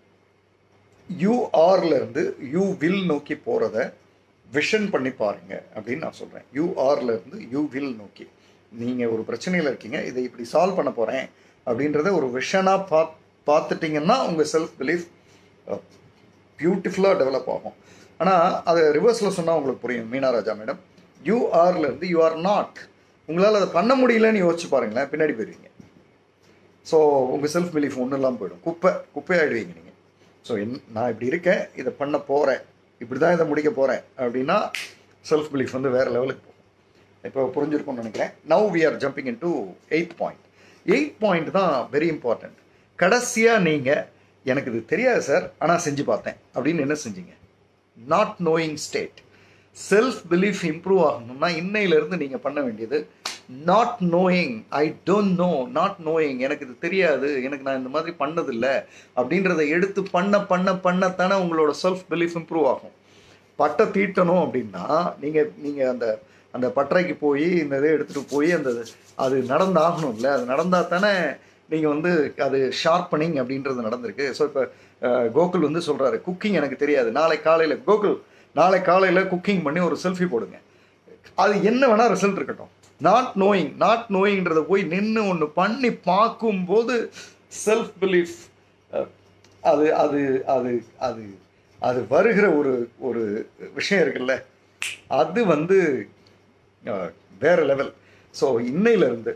யூ இருந்து யூ வில் நோக்கி போகிறத விஷன் பண்ணி பாருங்க அப்படின்னு நான் சொல்கிறேன் யூ இருந்து யூ வில் நோக்கி நீங்கள் ஒரு பிரச்சனையில் இருக்கீங்க இதை இப்படி சால்வ் பண்ண போகிறேன் அப்படின்றத ஒரு விஷனாக பா பார்த்துட்டிங்கன்னா உங்கள் செல்ஃப் பிலீஃப் பியூட்டிஃபுல்லாக டெவலப் ஆகும் ஆனால் அதை ரிவர்ஸில் சொன்னால் உங்களுக்கு புரியும் மீனாராஜா மேடம் யூ இருந்து யூ ஆர் நாட் உங்களால் அதை பண்ண முடியலன்னு யோசிச்சு பாருங்களேன் பின்னாடி போயிடுவீங்க ஸோ உங்கள் செல்ஃப் பிலீஃப் ஒன்றும் இல்லாமல் போயிடும் குப்பை குப்பையாயிடுவீங்க நீங்கள் ஸோ என் நான் இப்படி இருக்கேன் இதை பண்ண போகிறேன் இப்படி தான் இதை முடிக்க போகிறேன் அப்படின்னா செல்ஃப் பிலீஃப் வந்து வேறு லெவலுக்கு போகும் இப்போ புரிஞ்சிருக்கும்னு நினைக்கிறேன் now we are jumping in to eighth point eight point தான் வெரி இம்பார்ட்டண்ட் கடைசியாக நீங்கள் எனக்கு இது தெரியாது சார் ஆனால் செஞ்சு பார்த்தேன் அப்படின்னு என்ன செஞ்சீங்க not knowing state self belief improve ஆகணும்னா இன்னையிலேருந்து நீங்கள் பண்ண வேண்டியது not knowing I don't know not knowing எனக்கு இது தெரியாது எனக்கு நான் இந்த மாதிரி பண்ணதில்லை அப்படின்றத எடுத்து பண்ண பண்ண பண்ணத்தானே உங்களோட செல்ஃப் பிலீஃப் இம்ப்ரூவ் ஆகும் பட்டை தீட்டணும் அப்படின்னா நீங்கள் நீங்கள் அந்த அந்த பட்டறைக்கு போய் இந்த இதை எடுத்துகிட்டு போய் அந்த அது நடந்தாகணும்ல அது நடந்தால் தானே நீங்கள் வந்து அது ஷார்ப்பனிங் அப்படின்றது நடந்திருக்கு ஸோ இப்போ கோகுல் வந்து சொல்கிறாரு குக்கிங் எனக்கு தெரியாது நாளை காலையில் கோகுல் நாளை காலையில் குக்கிங் பண்ணி ஒரு செல்ஃபி போடுங்க அது என்ன வேணால் ரிசல்ட் இருக்கட்டும் நாட் நோயிங் நாட் நோயிங்கிறத போய் நின்று ஒன்று பண்ணி பார்க்கும்போது செல்ஃப் பிலீஃப் அது அது அது அது அது வருகிற ஒரு ஒரு விஷயம் இருக்குல்ல அது வந்து அஹ், வேற லெவல் ஸோ இன்னையிலேருந்து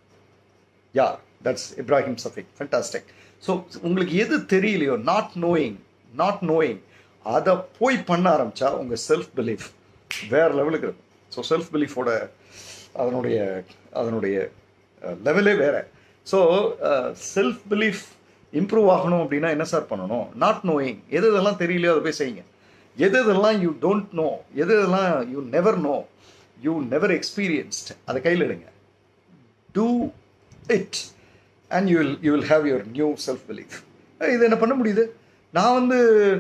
yeah that's Ibrahim Shafiq fantastic so உங்களுக்கு எது தெரியலையோ நாட் நோயிங் நாட் நோயிங் அதை போய் பண்ண ஆரம்பிச்சா உங்கள் செல்ஃப் பிலீஃப் வேற லெவலுக்கு இருக்கும் ஸோ செல்ஃப் பிலீஃபோட அதனுடைய அதனுடைய லெவலே வேற ஸோ செல்ஃப் பிலீஃப் இம்ப்ரூவ் ஆகணும் அப்படின்னா என்ன சார் பண்ணணும் நாட் நோயிங் எது இதெல்லாம் தெரியலையோ அதை போய் செய்யுங்க எது இதெல்லாம் யூ டோன்ட் நோ எது இதெல்லாம் you never know you never experienced அதை கையில் எடுங்க do it and you will you will have your new self belief இது என்ன பண்ண முடியுது நான் வந்து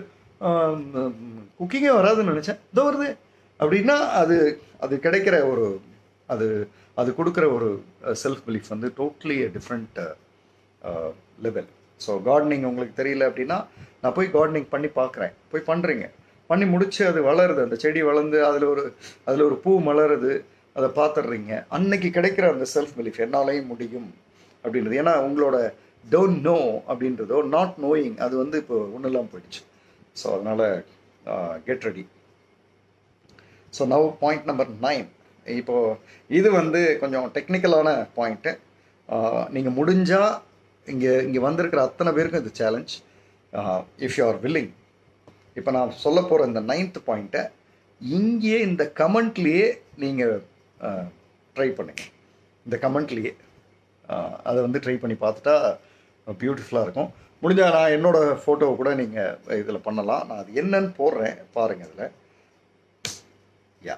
குக்கிங்கே வராதுன்னு நினச்சேன் இதோ வருது அப்படின்னா அது அது கிடைக்கிற ஒரு அது அது கொடுக்குற ஒரு செல்ஃப் பிலீஃப் வந்து totally different level so gardening உங்களுக்கு தெரியல அப்படின்னா நான் போய் கார்டனிங் பண்ணி பார்க்குறேன் போய் பண்ணுறீங்க பண்ணி முடிச்சு அது வளருது அந்த செடி வளர்ந்து அதில் ஒரு அதில் ஒரு பூ மலருது அதை பார்த்துடுறீங்க அன்னைக்கு கிடைக்கிற அந்த செல்ஃப் பிலீஃப் என்னாலையும் முடியும் அப்படின்றது ஏன்னா உங்களோட டோன்ட் நோ அப்படின்றதோ நாட் நோயிங் அது வந்து இப்போ ஒன்றுலாம் போயிடுச்சு ஸோ அதனால் get ready so now point number nine இப்போது இது வந்து கொஞ்சம் டெக்னிக்கலான பாயிண்ட்டு நீங்கள் முடிஞ்சால் இங்கே இங்கே வந்திருக்கிற அத்தனை பேருக்கும் இது challenge if you are willing இப்போ நான் சொல்ல போகிற இந்த நைன்த் பாயிண்ட்டை இங்கேயே இந்த கமெண்ட்லேயே நீங்கள் ட்ரை பண்ணுங்க இந்த கமெண்ட்லேயே அதை வந்து ட்ரை பண்ணி பார்த்துட்டா பியூட்டிஃபுல்லாக இருக்கும் முடிஞ்சால் நான் என்னோடய ஃபோட்டோவை கூட நீங்கள் இதில் பண்ணலாம் நான் அது என்னன்னு போடுறேன் பாருங்கள் இதில் யா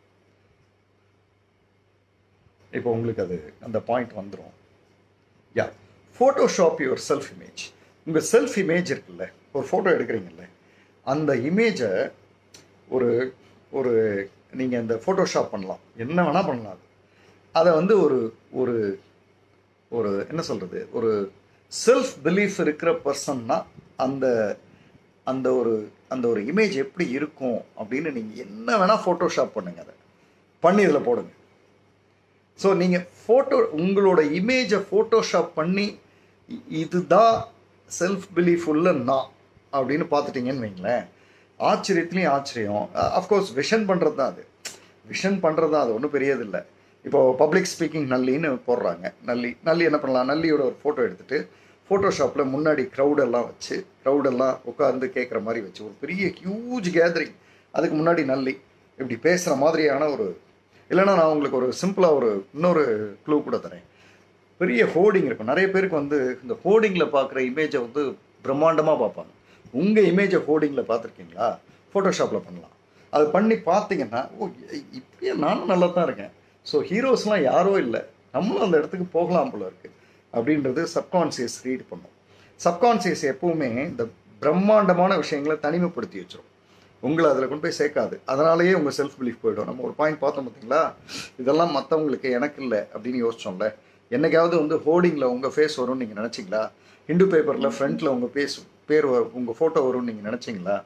இப்போ உங்களுக்கு அது அந்த பாயிண்ட் வந்துடும் yeah photoshop your self image உங்கள் செல்ஃப் இமேஜ் இருக்குல்ல ஒரு ஃபோட்டோ எடுக்கிறீங்கல்ல அந்த இமேஜை ஒரு ஒரு நீங்கள் இந்த ஃபோட்டோஷாப் பண்ணலாம் என்ன வேணால் பண்ணலாம் அது அதை வந்து ஒரு ஒரு ஒரு என்ன சொல்கிறது ஒரு செல்ஃப் பிலீஃப் இருக்கிற பர்சன்னா அந்த அந்த ஒரு அந்த ஒரு இமேஜ் எப்படி இருக்கும் அப்படின்னு நீங்கள் என்ன வேணால் ஃபோட்டோஷாப் பண்ணுங்க அதை பண்ணி இதில் போடுங்க ஸோ நீங்கள் ஃபோட்டோ உங்களோட இமேஜை ஃபோட்டோஷாப் பண்ணி இ- இதுதான் செல்ஃப் பிலீஃப் உள்ள நான் அப்படின்னு பார்த்துட்டீங்கன்னு வைங்களேன் ஆச்சரியத்துலேயும் ஆச்சரியம் அஃப்கோர்ஸ் விஷன் பண்ணுறது தான் அது விஷன் பண்ணுறது தான் அது ஒன்றும் பெரியதில்லை இப்போ பப்ளிக் ஸ்பீக்கிங் நல்லின்னு போடுறாங்க நல்லி நல்லி என்ன பண்ணலாம் நல்லியோட ஒரு ஃபோட்டோ எடுத்துட்டு ஃபோட்டோஷாப்பில் முன்னாடி க்ரௌடெல்லாம் வச்சு க்ரௌடெல்லாம் உட்காந்து கேட்குற மாதிரி வச்சு ஒரு பெரிய ஹியூஜ் கேதரிங் அதுக்கு முன்னாடி நல்லி இப்படி பேசுகிற மாதிரியான ஒரு இல்லைன்னா நான் உங்களுக்கு ஒரு சிம்பிளாக ஒரு இன்னொரு க்ளூ கூட தரேன் பெரிய ஹோர்டிங் இருக்கும் நிறைய பேருக்கு வந்து இந்த ஹோர்டிங்கில் பார்க்குற இமேஜை வந்து பிரம்மாண்டமாக பார்ப்பாங்க உங்கள் இமேஜை ஹோர்டிங்கில் பார்த்துருக்கீங்களா ஃபோட்டோஷாப்பில் பண்ணலாம் அது பண்ணி பார்த்தீங்கன்னா ஓ இ- இப்படியே நானும் நல்லா தான் இருக்கேன் ஸோ ஹீரோஸ்லாம் யாரோ இல்லை நம்மளும் அந்த இடத்துக்கு போகலாம் போல இருக்கு அப்படின்றது சப்கான்சியஸ் ரீட் பண்ணும் சப்கான்சியஸ் எப்பவுமே இந்த பிரம்மாண்டமான விஷயங்களை தனிமைப்படுத்தி வச்சிரும் உங்களை அதில் கொண்டு போய் சேர்க்காது அதனாலேயே உங்கள் செல்ஃப் பிலீஃப் போயிடும் நம்ம ஒரு பாயிண்ட் பார்த்தோம் பார்த்தீங்களா இதெல்லாம் மற்றவங்களுக்கு எனக்கு இல்லை அப்படின்னு யோசிச்சோம்ல என்னைக்காவது வந்து ஹோர்டிங்கில் உங்கள் ஃபேஸ் வரும்னு நீங்கள் நினச்சிங்களா ஹிந்து பேப்பரில் ஃப்ரண்ட்டில் உங்கள் பேஸ் பேர் வரும் உங்கள் ஃபோட்டோ வரும்னு நீங்கள் நினச்சிங்களா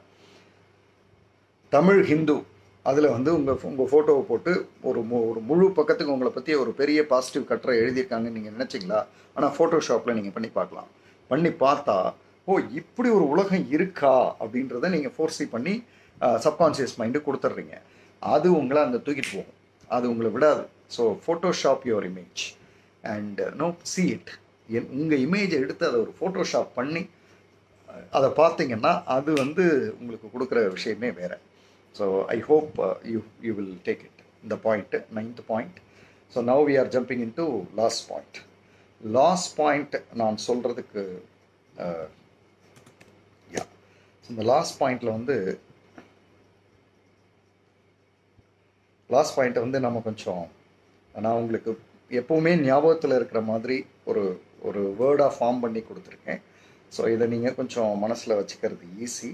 தமிழ் ஹிந்து அதில் வந்து உங்கள் உங்கள் ஃபோட்டோவை போட்டு ஒரு மு ஒரு முழு பக்கத்துக்கு உங்களை பற்றி ஒரு பெரிய பாசிட்டிவ் கட்டுரை எழுதியிருக்காங்கன்னு நீங்கள் நினச்சிங்களா ஆனால் ஃபோட்டோஷாப்பில் நீங்கள் பண்ணி பார்க்கலாம் பண்ணி பார்த்தா ஓ இப்படி ஒரு உலகம் இருக்கா அப்படின்றத நீங்கள் ஃபோர்ஸி பண்ணி சப்கான்சியஸ் மைண்டு கொடுத்துட்றீங்க அது உங்களை அங்கே தூக்கிட்டு போகும் அது உங்களை விடாது so photoshop your image and no see it என் உங்கள் இமேஜை எடுத்து அதை ஒரு ஃபோட்டோஷாப் பண்ணி அஹ், அதை பார்த்தீங்கன்னா அது வந்து உங்களுக்கு கொடுக்குற விஷயமே வேறு so I hope you you will take it இந்த பாயிண்ட்டு ninth point so now we are jumping in to last point last point நான் சொல்கிறதுக்கு யா இந்த லாஸ்ட் பாயிண்டில் வந்து லாஸ்ட் பாயிண்ட்டை வந்து நம்ம கொஞ்சம் நான் உங்களுக்கு எப்போவுமே ஞாபகத்தில் இருக்கிற மாதிரி ஒரு ஒரு வேர்டாக ஃபார்ம் பண்ணி கொடுத்துருக்கேன் ஸோ இதை நீங்கள் கொஞ்சம் மனசில் வச்சுக்கிறது ஈஸி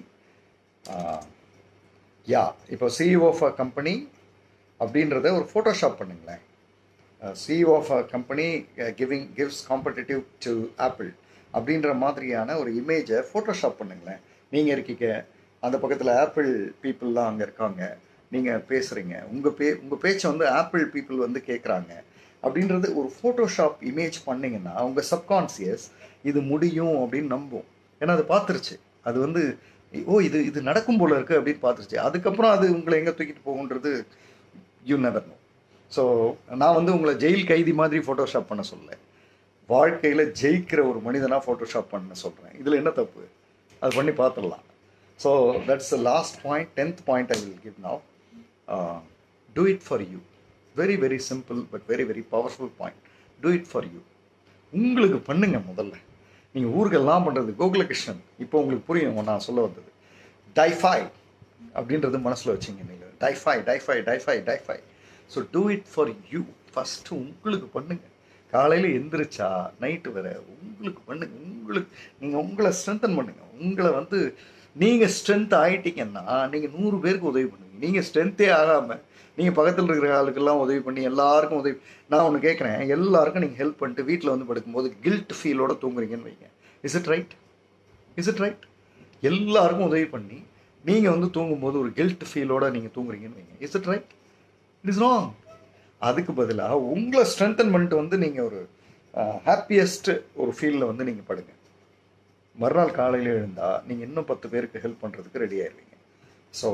யா இப்போ சிஇஓ ஆஃப் அ கம்பெனி அப்படின்றத ஒரு ஃபோட்டோஷாப் பண்ணுங்களேன் CEO of a company giving gives competitive to Apple அப்படின்ற மாதிரியான ஒரு இமேஜை ஃபோட்டோஷாப் பண்ணுங்களேன் நீங்கள் இருக்கீங்க அந்த பக்கத்தில் ஆப்பிள் பீப்புளெலாம் அங்கே இருக்காங்க நீங்கள் பேசுகிறீங்க உங்கள் பே உங்கள் பேச்சை வந்து ஆப்பிள் பீப்புள் வந்து கேட்குறாங்க அப்படின்றது ஒரு ஃபோட்டோஷாப் இமேஜ் பண்ணீங்கன்னா உங்கள் சப்கான்சியஸ் இது முடியும் அப்படின்னு நம்பும் ஏன்னா அது பார்த்துருச்சு அது வந்து ஓ இது இது நடக்கும் போல இருக்குது அப்படின்னு பார்த்துருச்சு அதுக்கப்புறம் அது உங்களை எங்கே தூக்கிட்டு போகுன்றது யூ நெவர் நோ ஸோ நான் வந்து உங்களை ஜெயில் கைதி மாதிரி ஃபோட்டோஷாப் பண்ண சொல்லலை வாழ்க்கையில் ஜெயிக்கிற ஒரு மனிதனாக ஃபோட்டோஷாப் பண்ண சொல்கிறேன் இதில் என்ன தப்பு அது பண்ணி பார்த்துடலாம் so that's the last point tenth point I will give now do it for you very very simple but very very powerful point do it for you உங்களுக்கு பண்ணுங்க முதல்ல நீங்கள் ஊருக்கெல்லாம் பண்ணுறது கோகுலகிருஷ்ணன் இப்போ உங்களுக்கு புரியும் நான் சொல்ல வந்தது டைஃபை அப்படின்றது மனசில் வச்சிங்க நீங்கள் DIFY DIFY DIFY DIFY so do it for you first உங்களுக்கு பண்ணுங்க காலையில் எந்திரிச்சா நைட்டு வர உங்களுக்கு பண்ணுங்க உங்களுக்கு நீங்கள் உங்களை ஸ்ட்ரென்தன் பண்ணுங்க உங்களை வந்து நீங்கள் ஸ்ட்ரென்த் ஆயிட்டீங்கன்னா நீங்கள் நூறு பேருக்கு உதவி பண்ணுங்க நீங்கள் ஸ்ட்ரென்த்தே ஆகாமல் நீங்கள் பக்கத்தில் இருக்கிற ஆளுக்கெல்லாம் உதவி பண்ணி எல்லாருக்கும் உதவி நான் ஒன்று கேட்குறேன் எல்லாருக்கும் நீங்கள் ஹெல்ப் பண்ணிட்டு வீட்டில் வந்து படுக்கும்போது கில்ட் ஃபீலோட தூங்குறீங்கன்னு வைங்க is it right is it right எல்லாருக்கும் உதவி பண்ணி நீங்கள் வந்து தூங்கும்போது ஒரு கில்ட் ஃபீலோட நீங்கள் தூங்குறீங்கன்னு வைங்க is it right it is wrong அதுக்கு பதிலாக உங்களை ஸ்ட்ரென்தன் பண்ணிட்டு வந்து நீங்கள் ஒரு ஹாப்பியஸ்ட் ஒரு ஃபீலில் வந்து நீங்கள் படுங்க மறுநாள் காலையில் எழுந்தால் நீங்கள் இன்னும் பத்து பேருக்கு ஹெல்ப் பண்ணுறதுக்கு ரெடி ஆயிடுவீங்க ஸோ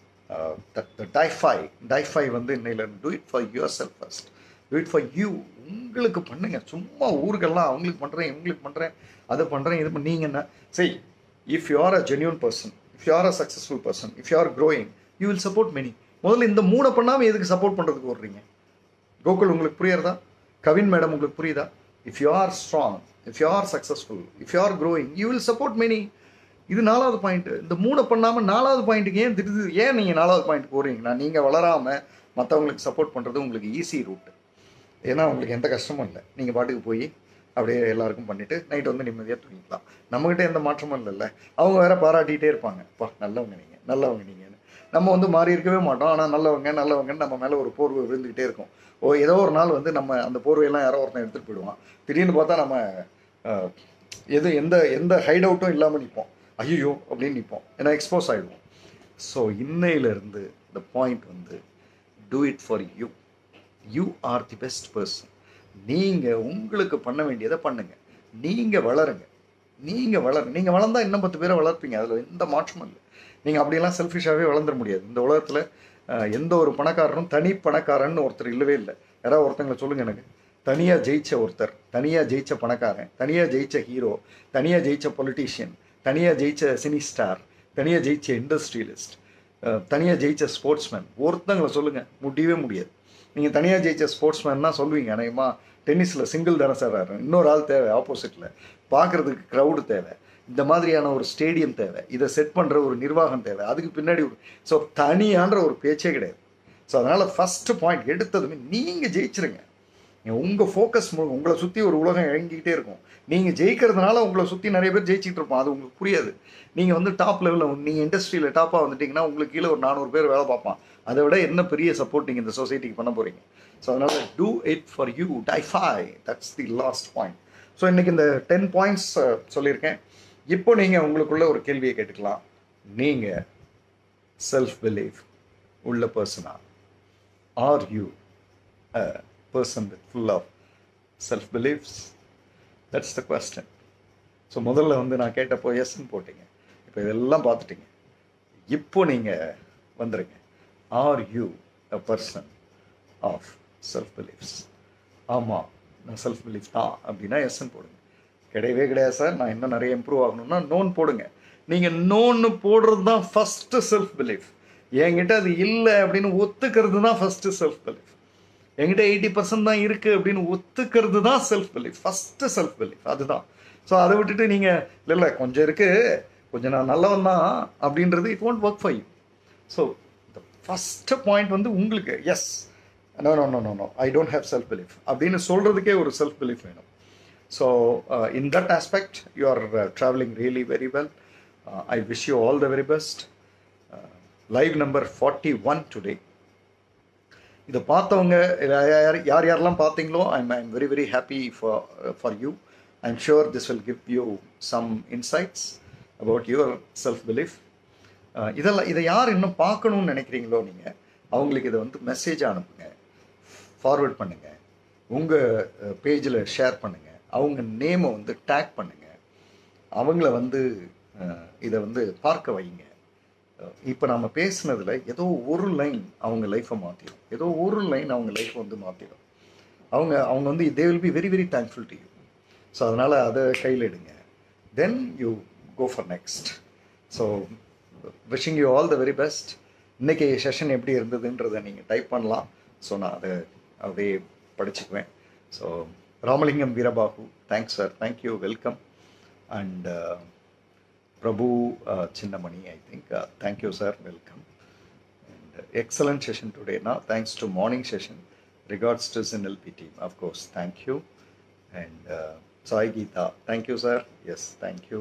டைஃபை டைஃபை வந்து இன்னையில do it for yourself first do it for you உங்களுக்கு பண்ணுங்க சும்மா ஊருக்கெல்லாம் அவங்களுக்கு பண்ணுறேன் இவங்களுக்கு பண்ணுறேன் அதை பண்ணுறேன் இது பண்ண நீங்கள் என்ன சரி if you are a genuine person if you are a successful person if you are growing you will support many முதல்ல இந்த மூணை பண்ணாமல் எதுக்கு சப்போர்ட் பண்ணுறதுக்கு வர்றீங்க கோகுல் உங்களுக்கு புரியுறதா கவின் மேடம் உங்களுக்கு புரியுதா if you are strong if you are successful if you are growing you will support many இது நாலாவது பாயிண்ட் இந்த மூணை பண்ணாமல் நாலாவது பாயிண்ட்டுக்கு ஏன் திடுது ஏன் நீங்கள் நாலாவது பாயிண்ட் போகிறீங்கன்னா நீங்கள் வளராமல் மற்றவங்களுக்கு சப்போர்ட் பண்ணுறது உங்களுக்கு ஈஸி ரூட் ஏன்னா உங்களுக்கு எந்த கஷ்டமும் இல்லை நீங்கள் பாட்டுக்கு போய் அப்படியே எல்லாருக்கும் பண்ணிவிட்டு நைட் வந்து நிம்மதியாக தூங்கிக்கலாம் நம்மகிட்ட எந்த மாற்றமும் இல்லைல்ல அவங்க வேற பாராட்டிகிட்டே இருப்பாங்க பா நல்லவங்க நீங்கள் நல்லவங்க நீங்கன்னு நம்ம வந்து மாறி இருக்கவே மாட்டோம் ஆனால் நல்லவங்க நல்லவங்கன்னு நம்ம மேலே ஒரு போர்வை விழுந்துக்கிட்டே இருக்கும் ஓ ஏதோ ஒரு நாள் வந்து நம்ம அந்த போர்வையெல்லாம் யாரோ ஒருத்தன் எடுத்துகிட்டு போயிடுவான் திடீர்னு பார்த்தா நம்ம அஹ், எது எந்த எந்த ஹைட் அவுட்டும் இல்லாமல் நிற்போம் ஐயோ அப்படின்னு நிற்போம் ஏன்னா எக்ஸ்போஸ் ஆகிடுவோம் ஸோ இன்னையிலேருந்து இந்த பாயிண்ட் வந்து do it for you you are the best person நீங்கள் உங்களுக்கு பண்ண வேண்டியதை பண்ணுங்க நீங்கள் வளருங்க நீங்கள் வளருங்க நீங்கள் வளர்ந்தா இன்னும் பத்து பேரை வளர்ப்பீங்க அதில் எந்த மாற்றமும் இல்லை நீங்கள் அப்படியெல்லாம் செல்ஃபிஷாகவே வளர்ந்துட முடியாது இந்த உலகத்தில் எந்த ஒரு பணக்காரனும் தனி பணக்காரன்னு ஒருத்தர் இல்லவே இல்லை யாராவது ஒருத்தங்களை சொல்லுங்க எனக்கு தனியாக ஜெயிச்ச ஒருத்தர் தனியாக ஜெயிச்ச பணக்காரன் தனியாக ஜெயிச்ச ஹீரோ தனியாக ஜெயிச்ச பொலிட்டீஷியன் தனியாக ஜெயிச்ச சினி ஸ்டார் தனியாக ஜெயிச்ச இண்டஸ்ட்ரியலிஸ்ட் தனியாக ஜெயிச்ச ஸ்போர்ட்ஸ்மேன் ஒருத்தங்களை சொல்லுங்கள் முடியவே முடியாது நீங்கள் தனியாக ஜெயிச்ச ஸ்போர்ட்ஸ்மேன்னா சொல்லுவீங்க அநேகமாக டென்னிஸில் சிங்கிள் தானே சார் ஆடுறேன் இன்னொரு ஆள் தேவை ஆப்போசிட்டில் பார்க்குறதுக்கு க்ரௌடு தேவை இந்த மாதிரியான ஒரு ஸ்டேடியம் தேவை இதை செட் பண்ணுற ஒரு நிர்வாகம் தேவை அதுக்கு பின்னாடி ஒரு ஸோ தனியான்ற ஒரு பேச்சே கிடையாது ஸோ அதனால் ஃபஸ்ட்டு பாயிண்ட் எடுத்ததுமே நீங்கள் ஜெயிச்சிருங்க உங்கள் ஃபோக்கஸ் உங்களை சுற்றி ஒரு உலகம் இறங்கிக்கிட்டே இருக்கும் நீங்கள் ஜெயிக்கிறதுனால உங்களை சுற்றி நிறைய பேர் ஜெயிச்சிட்டு இருப்போம் அது உங்களுக்கு புரியாது நீங்கள் வந்து டாப் லெவலில் நீங்கள் இண்டஸ்ட்ரியில் டாப்பாக வந்துட்டீங்கன்னா உங்களுக்கு கீழே ஒரு நானூறு பேர் வேலை பார்ப்பான் அதை விட என்ன பெரிய சப்போர்ட் நீங்கள் இந்த சொசைட்டிக்கு பண்ண போகிறீங்க ஸோ அதனால் do it for you typify that's the last point so இன்றைக்கி இந்த டென் பாயிண்ட்ஸ் சொல்லியிருக்கேன் இப்போ நீங்கள் உங்களுக்குள்ள ஒரு கேள்வியை கேட்டுக்கலாம் நீங்கள் செல்ஃப் பிலீவ் உள்ள பர்சனா are you a person with full of self beliefs that's the question so முதல்ல வந்து நான் கேட்டப்போ எஸ்ன்னு போட்டீங்க இப்போ இதெல்லாம் பார்த்துட்டீங்க இப்போ நீங்கள் வந்துடுங்க are you a person of self beliefs ஆமாம் நான் செல்ஃப் பிலீஃப் தான் அப்படின்னா எஸ்ன்னு போடுங்க கிடையவே கிடையாது சார் நான் இன்னும் நிறைய இம்ப்ரூவ் ஆகணும்னா நோன் போடுங்க நீங்கள் நோன்னு போடுறது தான் ஃபஸ்ட்டு செல்ஃப் பிலீஃப் என்கிட்ட அது இல்லை அப்படின்னு ஒத்துக்கிறது தான் ஃபஸ்ட்டு செல்ஃப் பிலீஃப் என்கிட்ட எயிட்டி பர்சன்ட் தான் இருக்குது அப்படின்னு ஒத்துக்கிறது தான் self belief first self belief அதுதான் ஸோ அதை விட்டுட்டு நீங்கள் இல்லை இல்லை கொஞ்சம் இருக்குது கொஞ்சம் நான் நல்லவன் தான் அப்படின்றது it won't work for you so the first point வந்து உங்களுக்கு yes no no no no no I don't have self belief அப்படின்னு சொல்கிறதுக்கே ஒரு செல்ஃப் பிலீஃப் வேணும் so in that aspect you are travelling really very well I wish you all the very best live number forty one today இதை பார்த்தவங்க யார் யார் யார் யாரெல்லாம் பார்த்தீங்களோ I'm I'm very very happy for for you I'm sure this will give you some insights about your self belief இதெல்லாம் இதை யார் இன்னும் பார்க்கணும்னு நினைக்கிறீங்களோ நீங்கள் அவங்களுக்கு இதை வந்து மெசேஜ் அனுப்புங்க ஃபார்வர்ட் பண்ணுங்கள் உங்கள் பேஜில் ஷேர் பண்ணுங்கள் அவங்க நேமை வந்து டேக் பண்ணுங்கள் அவங்கள வந்து அஹ், இதை வந்து பார்க்க வைங்க இப்போ நம்ம பேசுனதில் ஏதோ ஒரு லைன் அவங்க லைஃப்பை மாற்றிடும் ஏதோ ஒரு லைன் அவங்க லைஃப்பை வந்து மாற்றிடும் அவங்க அவங்க வந்து they will be very very thankful to you so அதனால் அதை கையில் எடுங்க then you go for next so wishing you all the very best இன்னைக்கு செஷன் எப்படி இருந்ததுன்றதை நீங்கள் டைப் பண்ணலாம் ஸோ நான் அதை அப்படியே படிச்சுக்குவேன் so Ramalingam Veerabahu thanks sir thank you welcome and Prabhu uh, Chinnamani, I think. Uh, thank you, sir. Welcome. And uh, excellent session today. Now, thanks to morning session. Regards to NLP team, of course. Thank you. And uh, Sai Geeta, thank you, sir. Yes, thank you.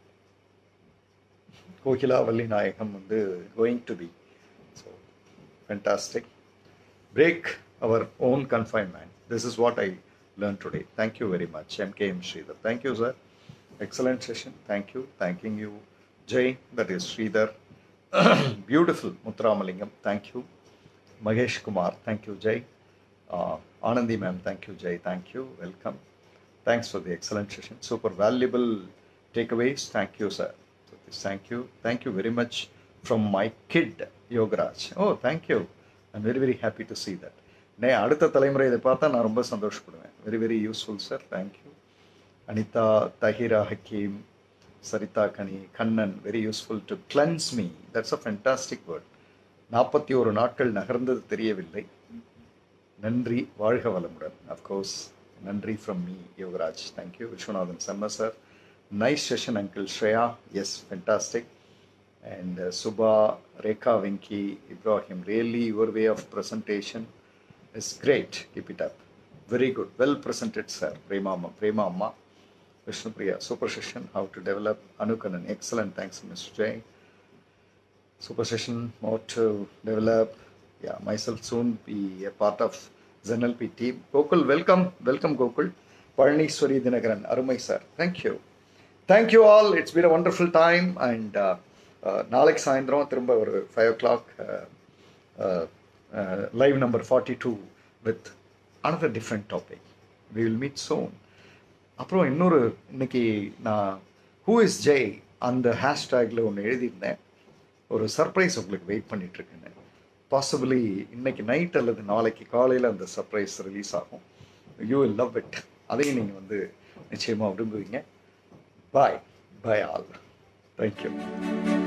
Kohila Valli Nayakam வந்து going to be. So, fantastic. Break our own confinement. This is what I learned today. Thank you very much. MKM Sridhar. Thank you, sir. Excellent session. Thank you. Thanking you. Jay, that is Sridhar. Beautiful. Mutramalingam. Thank you. Mahesh Kumar. Thank you, Jay. Uh, Anandi ma'am. Thank you, Jay. Thank you. Welcome. Thanks for the excellent session. Super valuable takeaways. Thank you, sir. So this, thank you. Thank you very much from my kid, Yogaraj. Oh, thank you. I'm very, very happy to see that. நே அடுத்த தலைமுறை இதை பார்த்தா நான் ரொம்ப சந்தோஷப்படுவேன் very very useful sir thank you Anitha Tahira Hakeem Saritha Kani Kannan very useful to cleanse me that's a fantastic word நாற்பத்தி ஒரு நாட்கள் நகர்ந்தது தெரியவில்லை நன்றி வாழ்க வளமுடன் அஃப்கோர்ஸ் நன்றி from me Yogaraj thank you Viswanathan செம்ம sir nice session uncle Shreya yes fantastic and Subha Rekha Venki Ibrahim really your way of presentation is great keep it up very good well presented sir Prema அம்மா பிரேமா அம்மா Vishnupriya super session how to develop Anukanan excellent thanks miss Jai super session more to develop yeah myself soon be a part of zenlp team gokul welcome welcome gokul Palaniswari Dinakaran அருமை sir thank you thank you all it's been a wonderful time and நாளைக்கு சாயந்தரம் திரும்ப ஒரு five o'clock live number forty two with another different topic we will meet soon அப்புறம் இன்னொரு இன்னைக்கு நான் ஹூ இஸ் ஜெய் அந்த ஹேஷ்டேக்கில் ஒன்று எழுதியிருந்தேன் ஒரு சர்ப்ரைஸ் உங்களுக்கு வெயிட் பண்ணிட்டு இருக்கேங்க பாசிபிளி இன்னைக்கு நைட் அல்லது நாளைக்கு காலையில் அந்த சர்ப்ரைஸ் ரிலீஸ் ஆகும் யூ வில் லவ் இட் அதையும் நீங்கள் வந்து நிச்சயமாக விரும்புவீங்க பாய் பாய் ஆல் தேங்க்யூ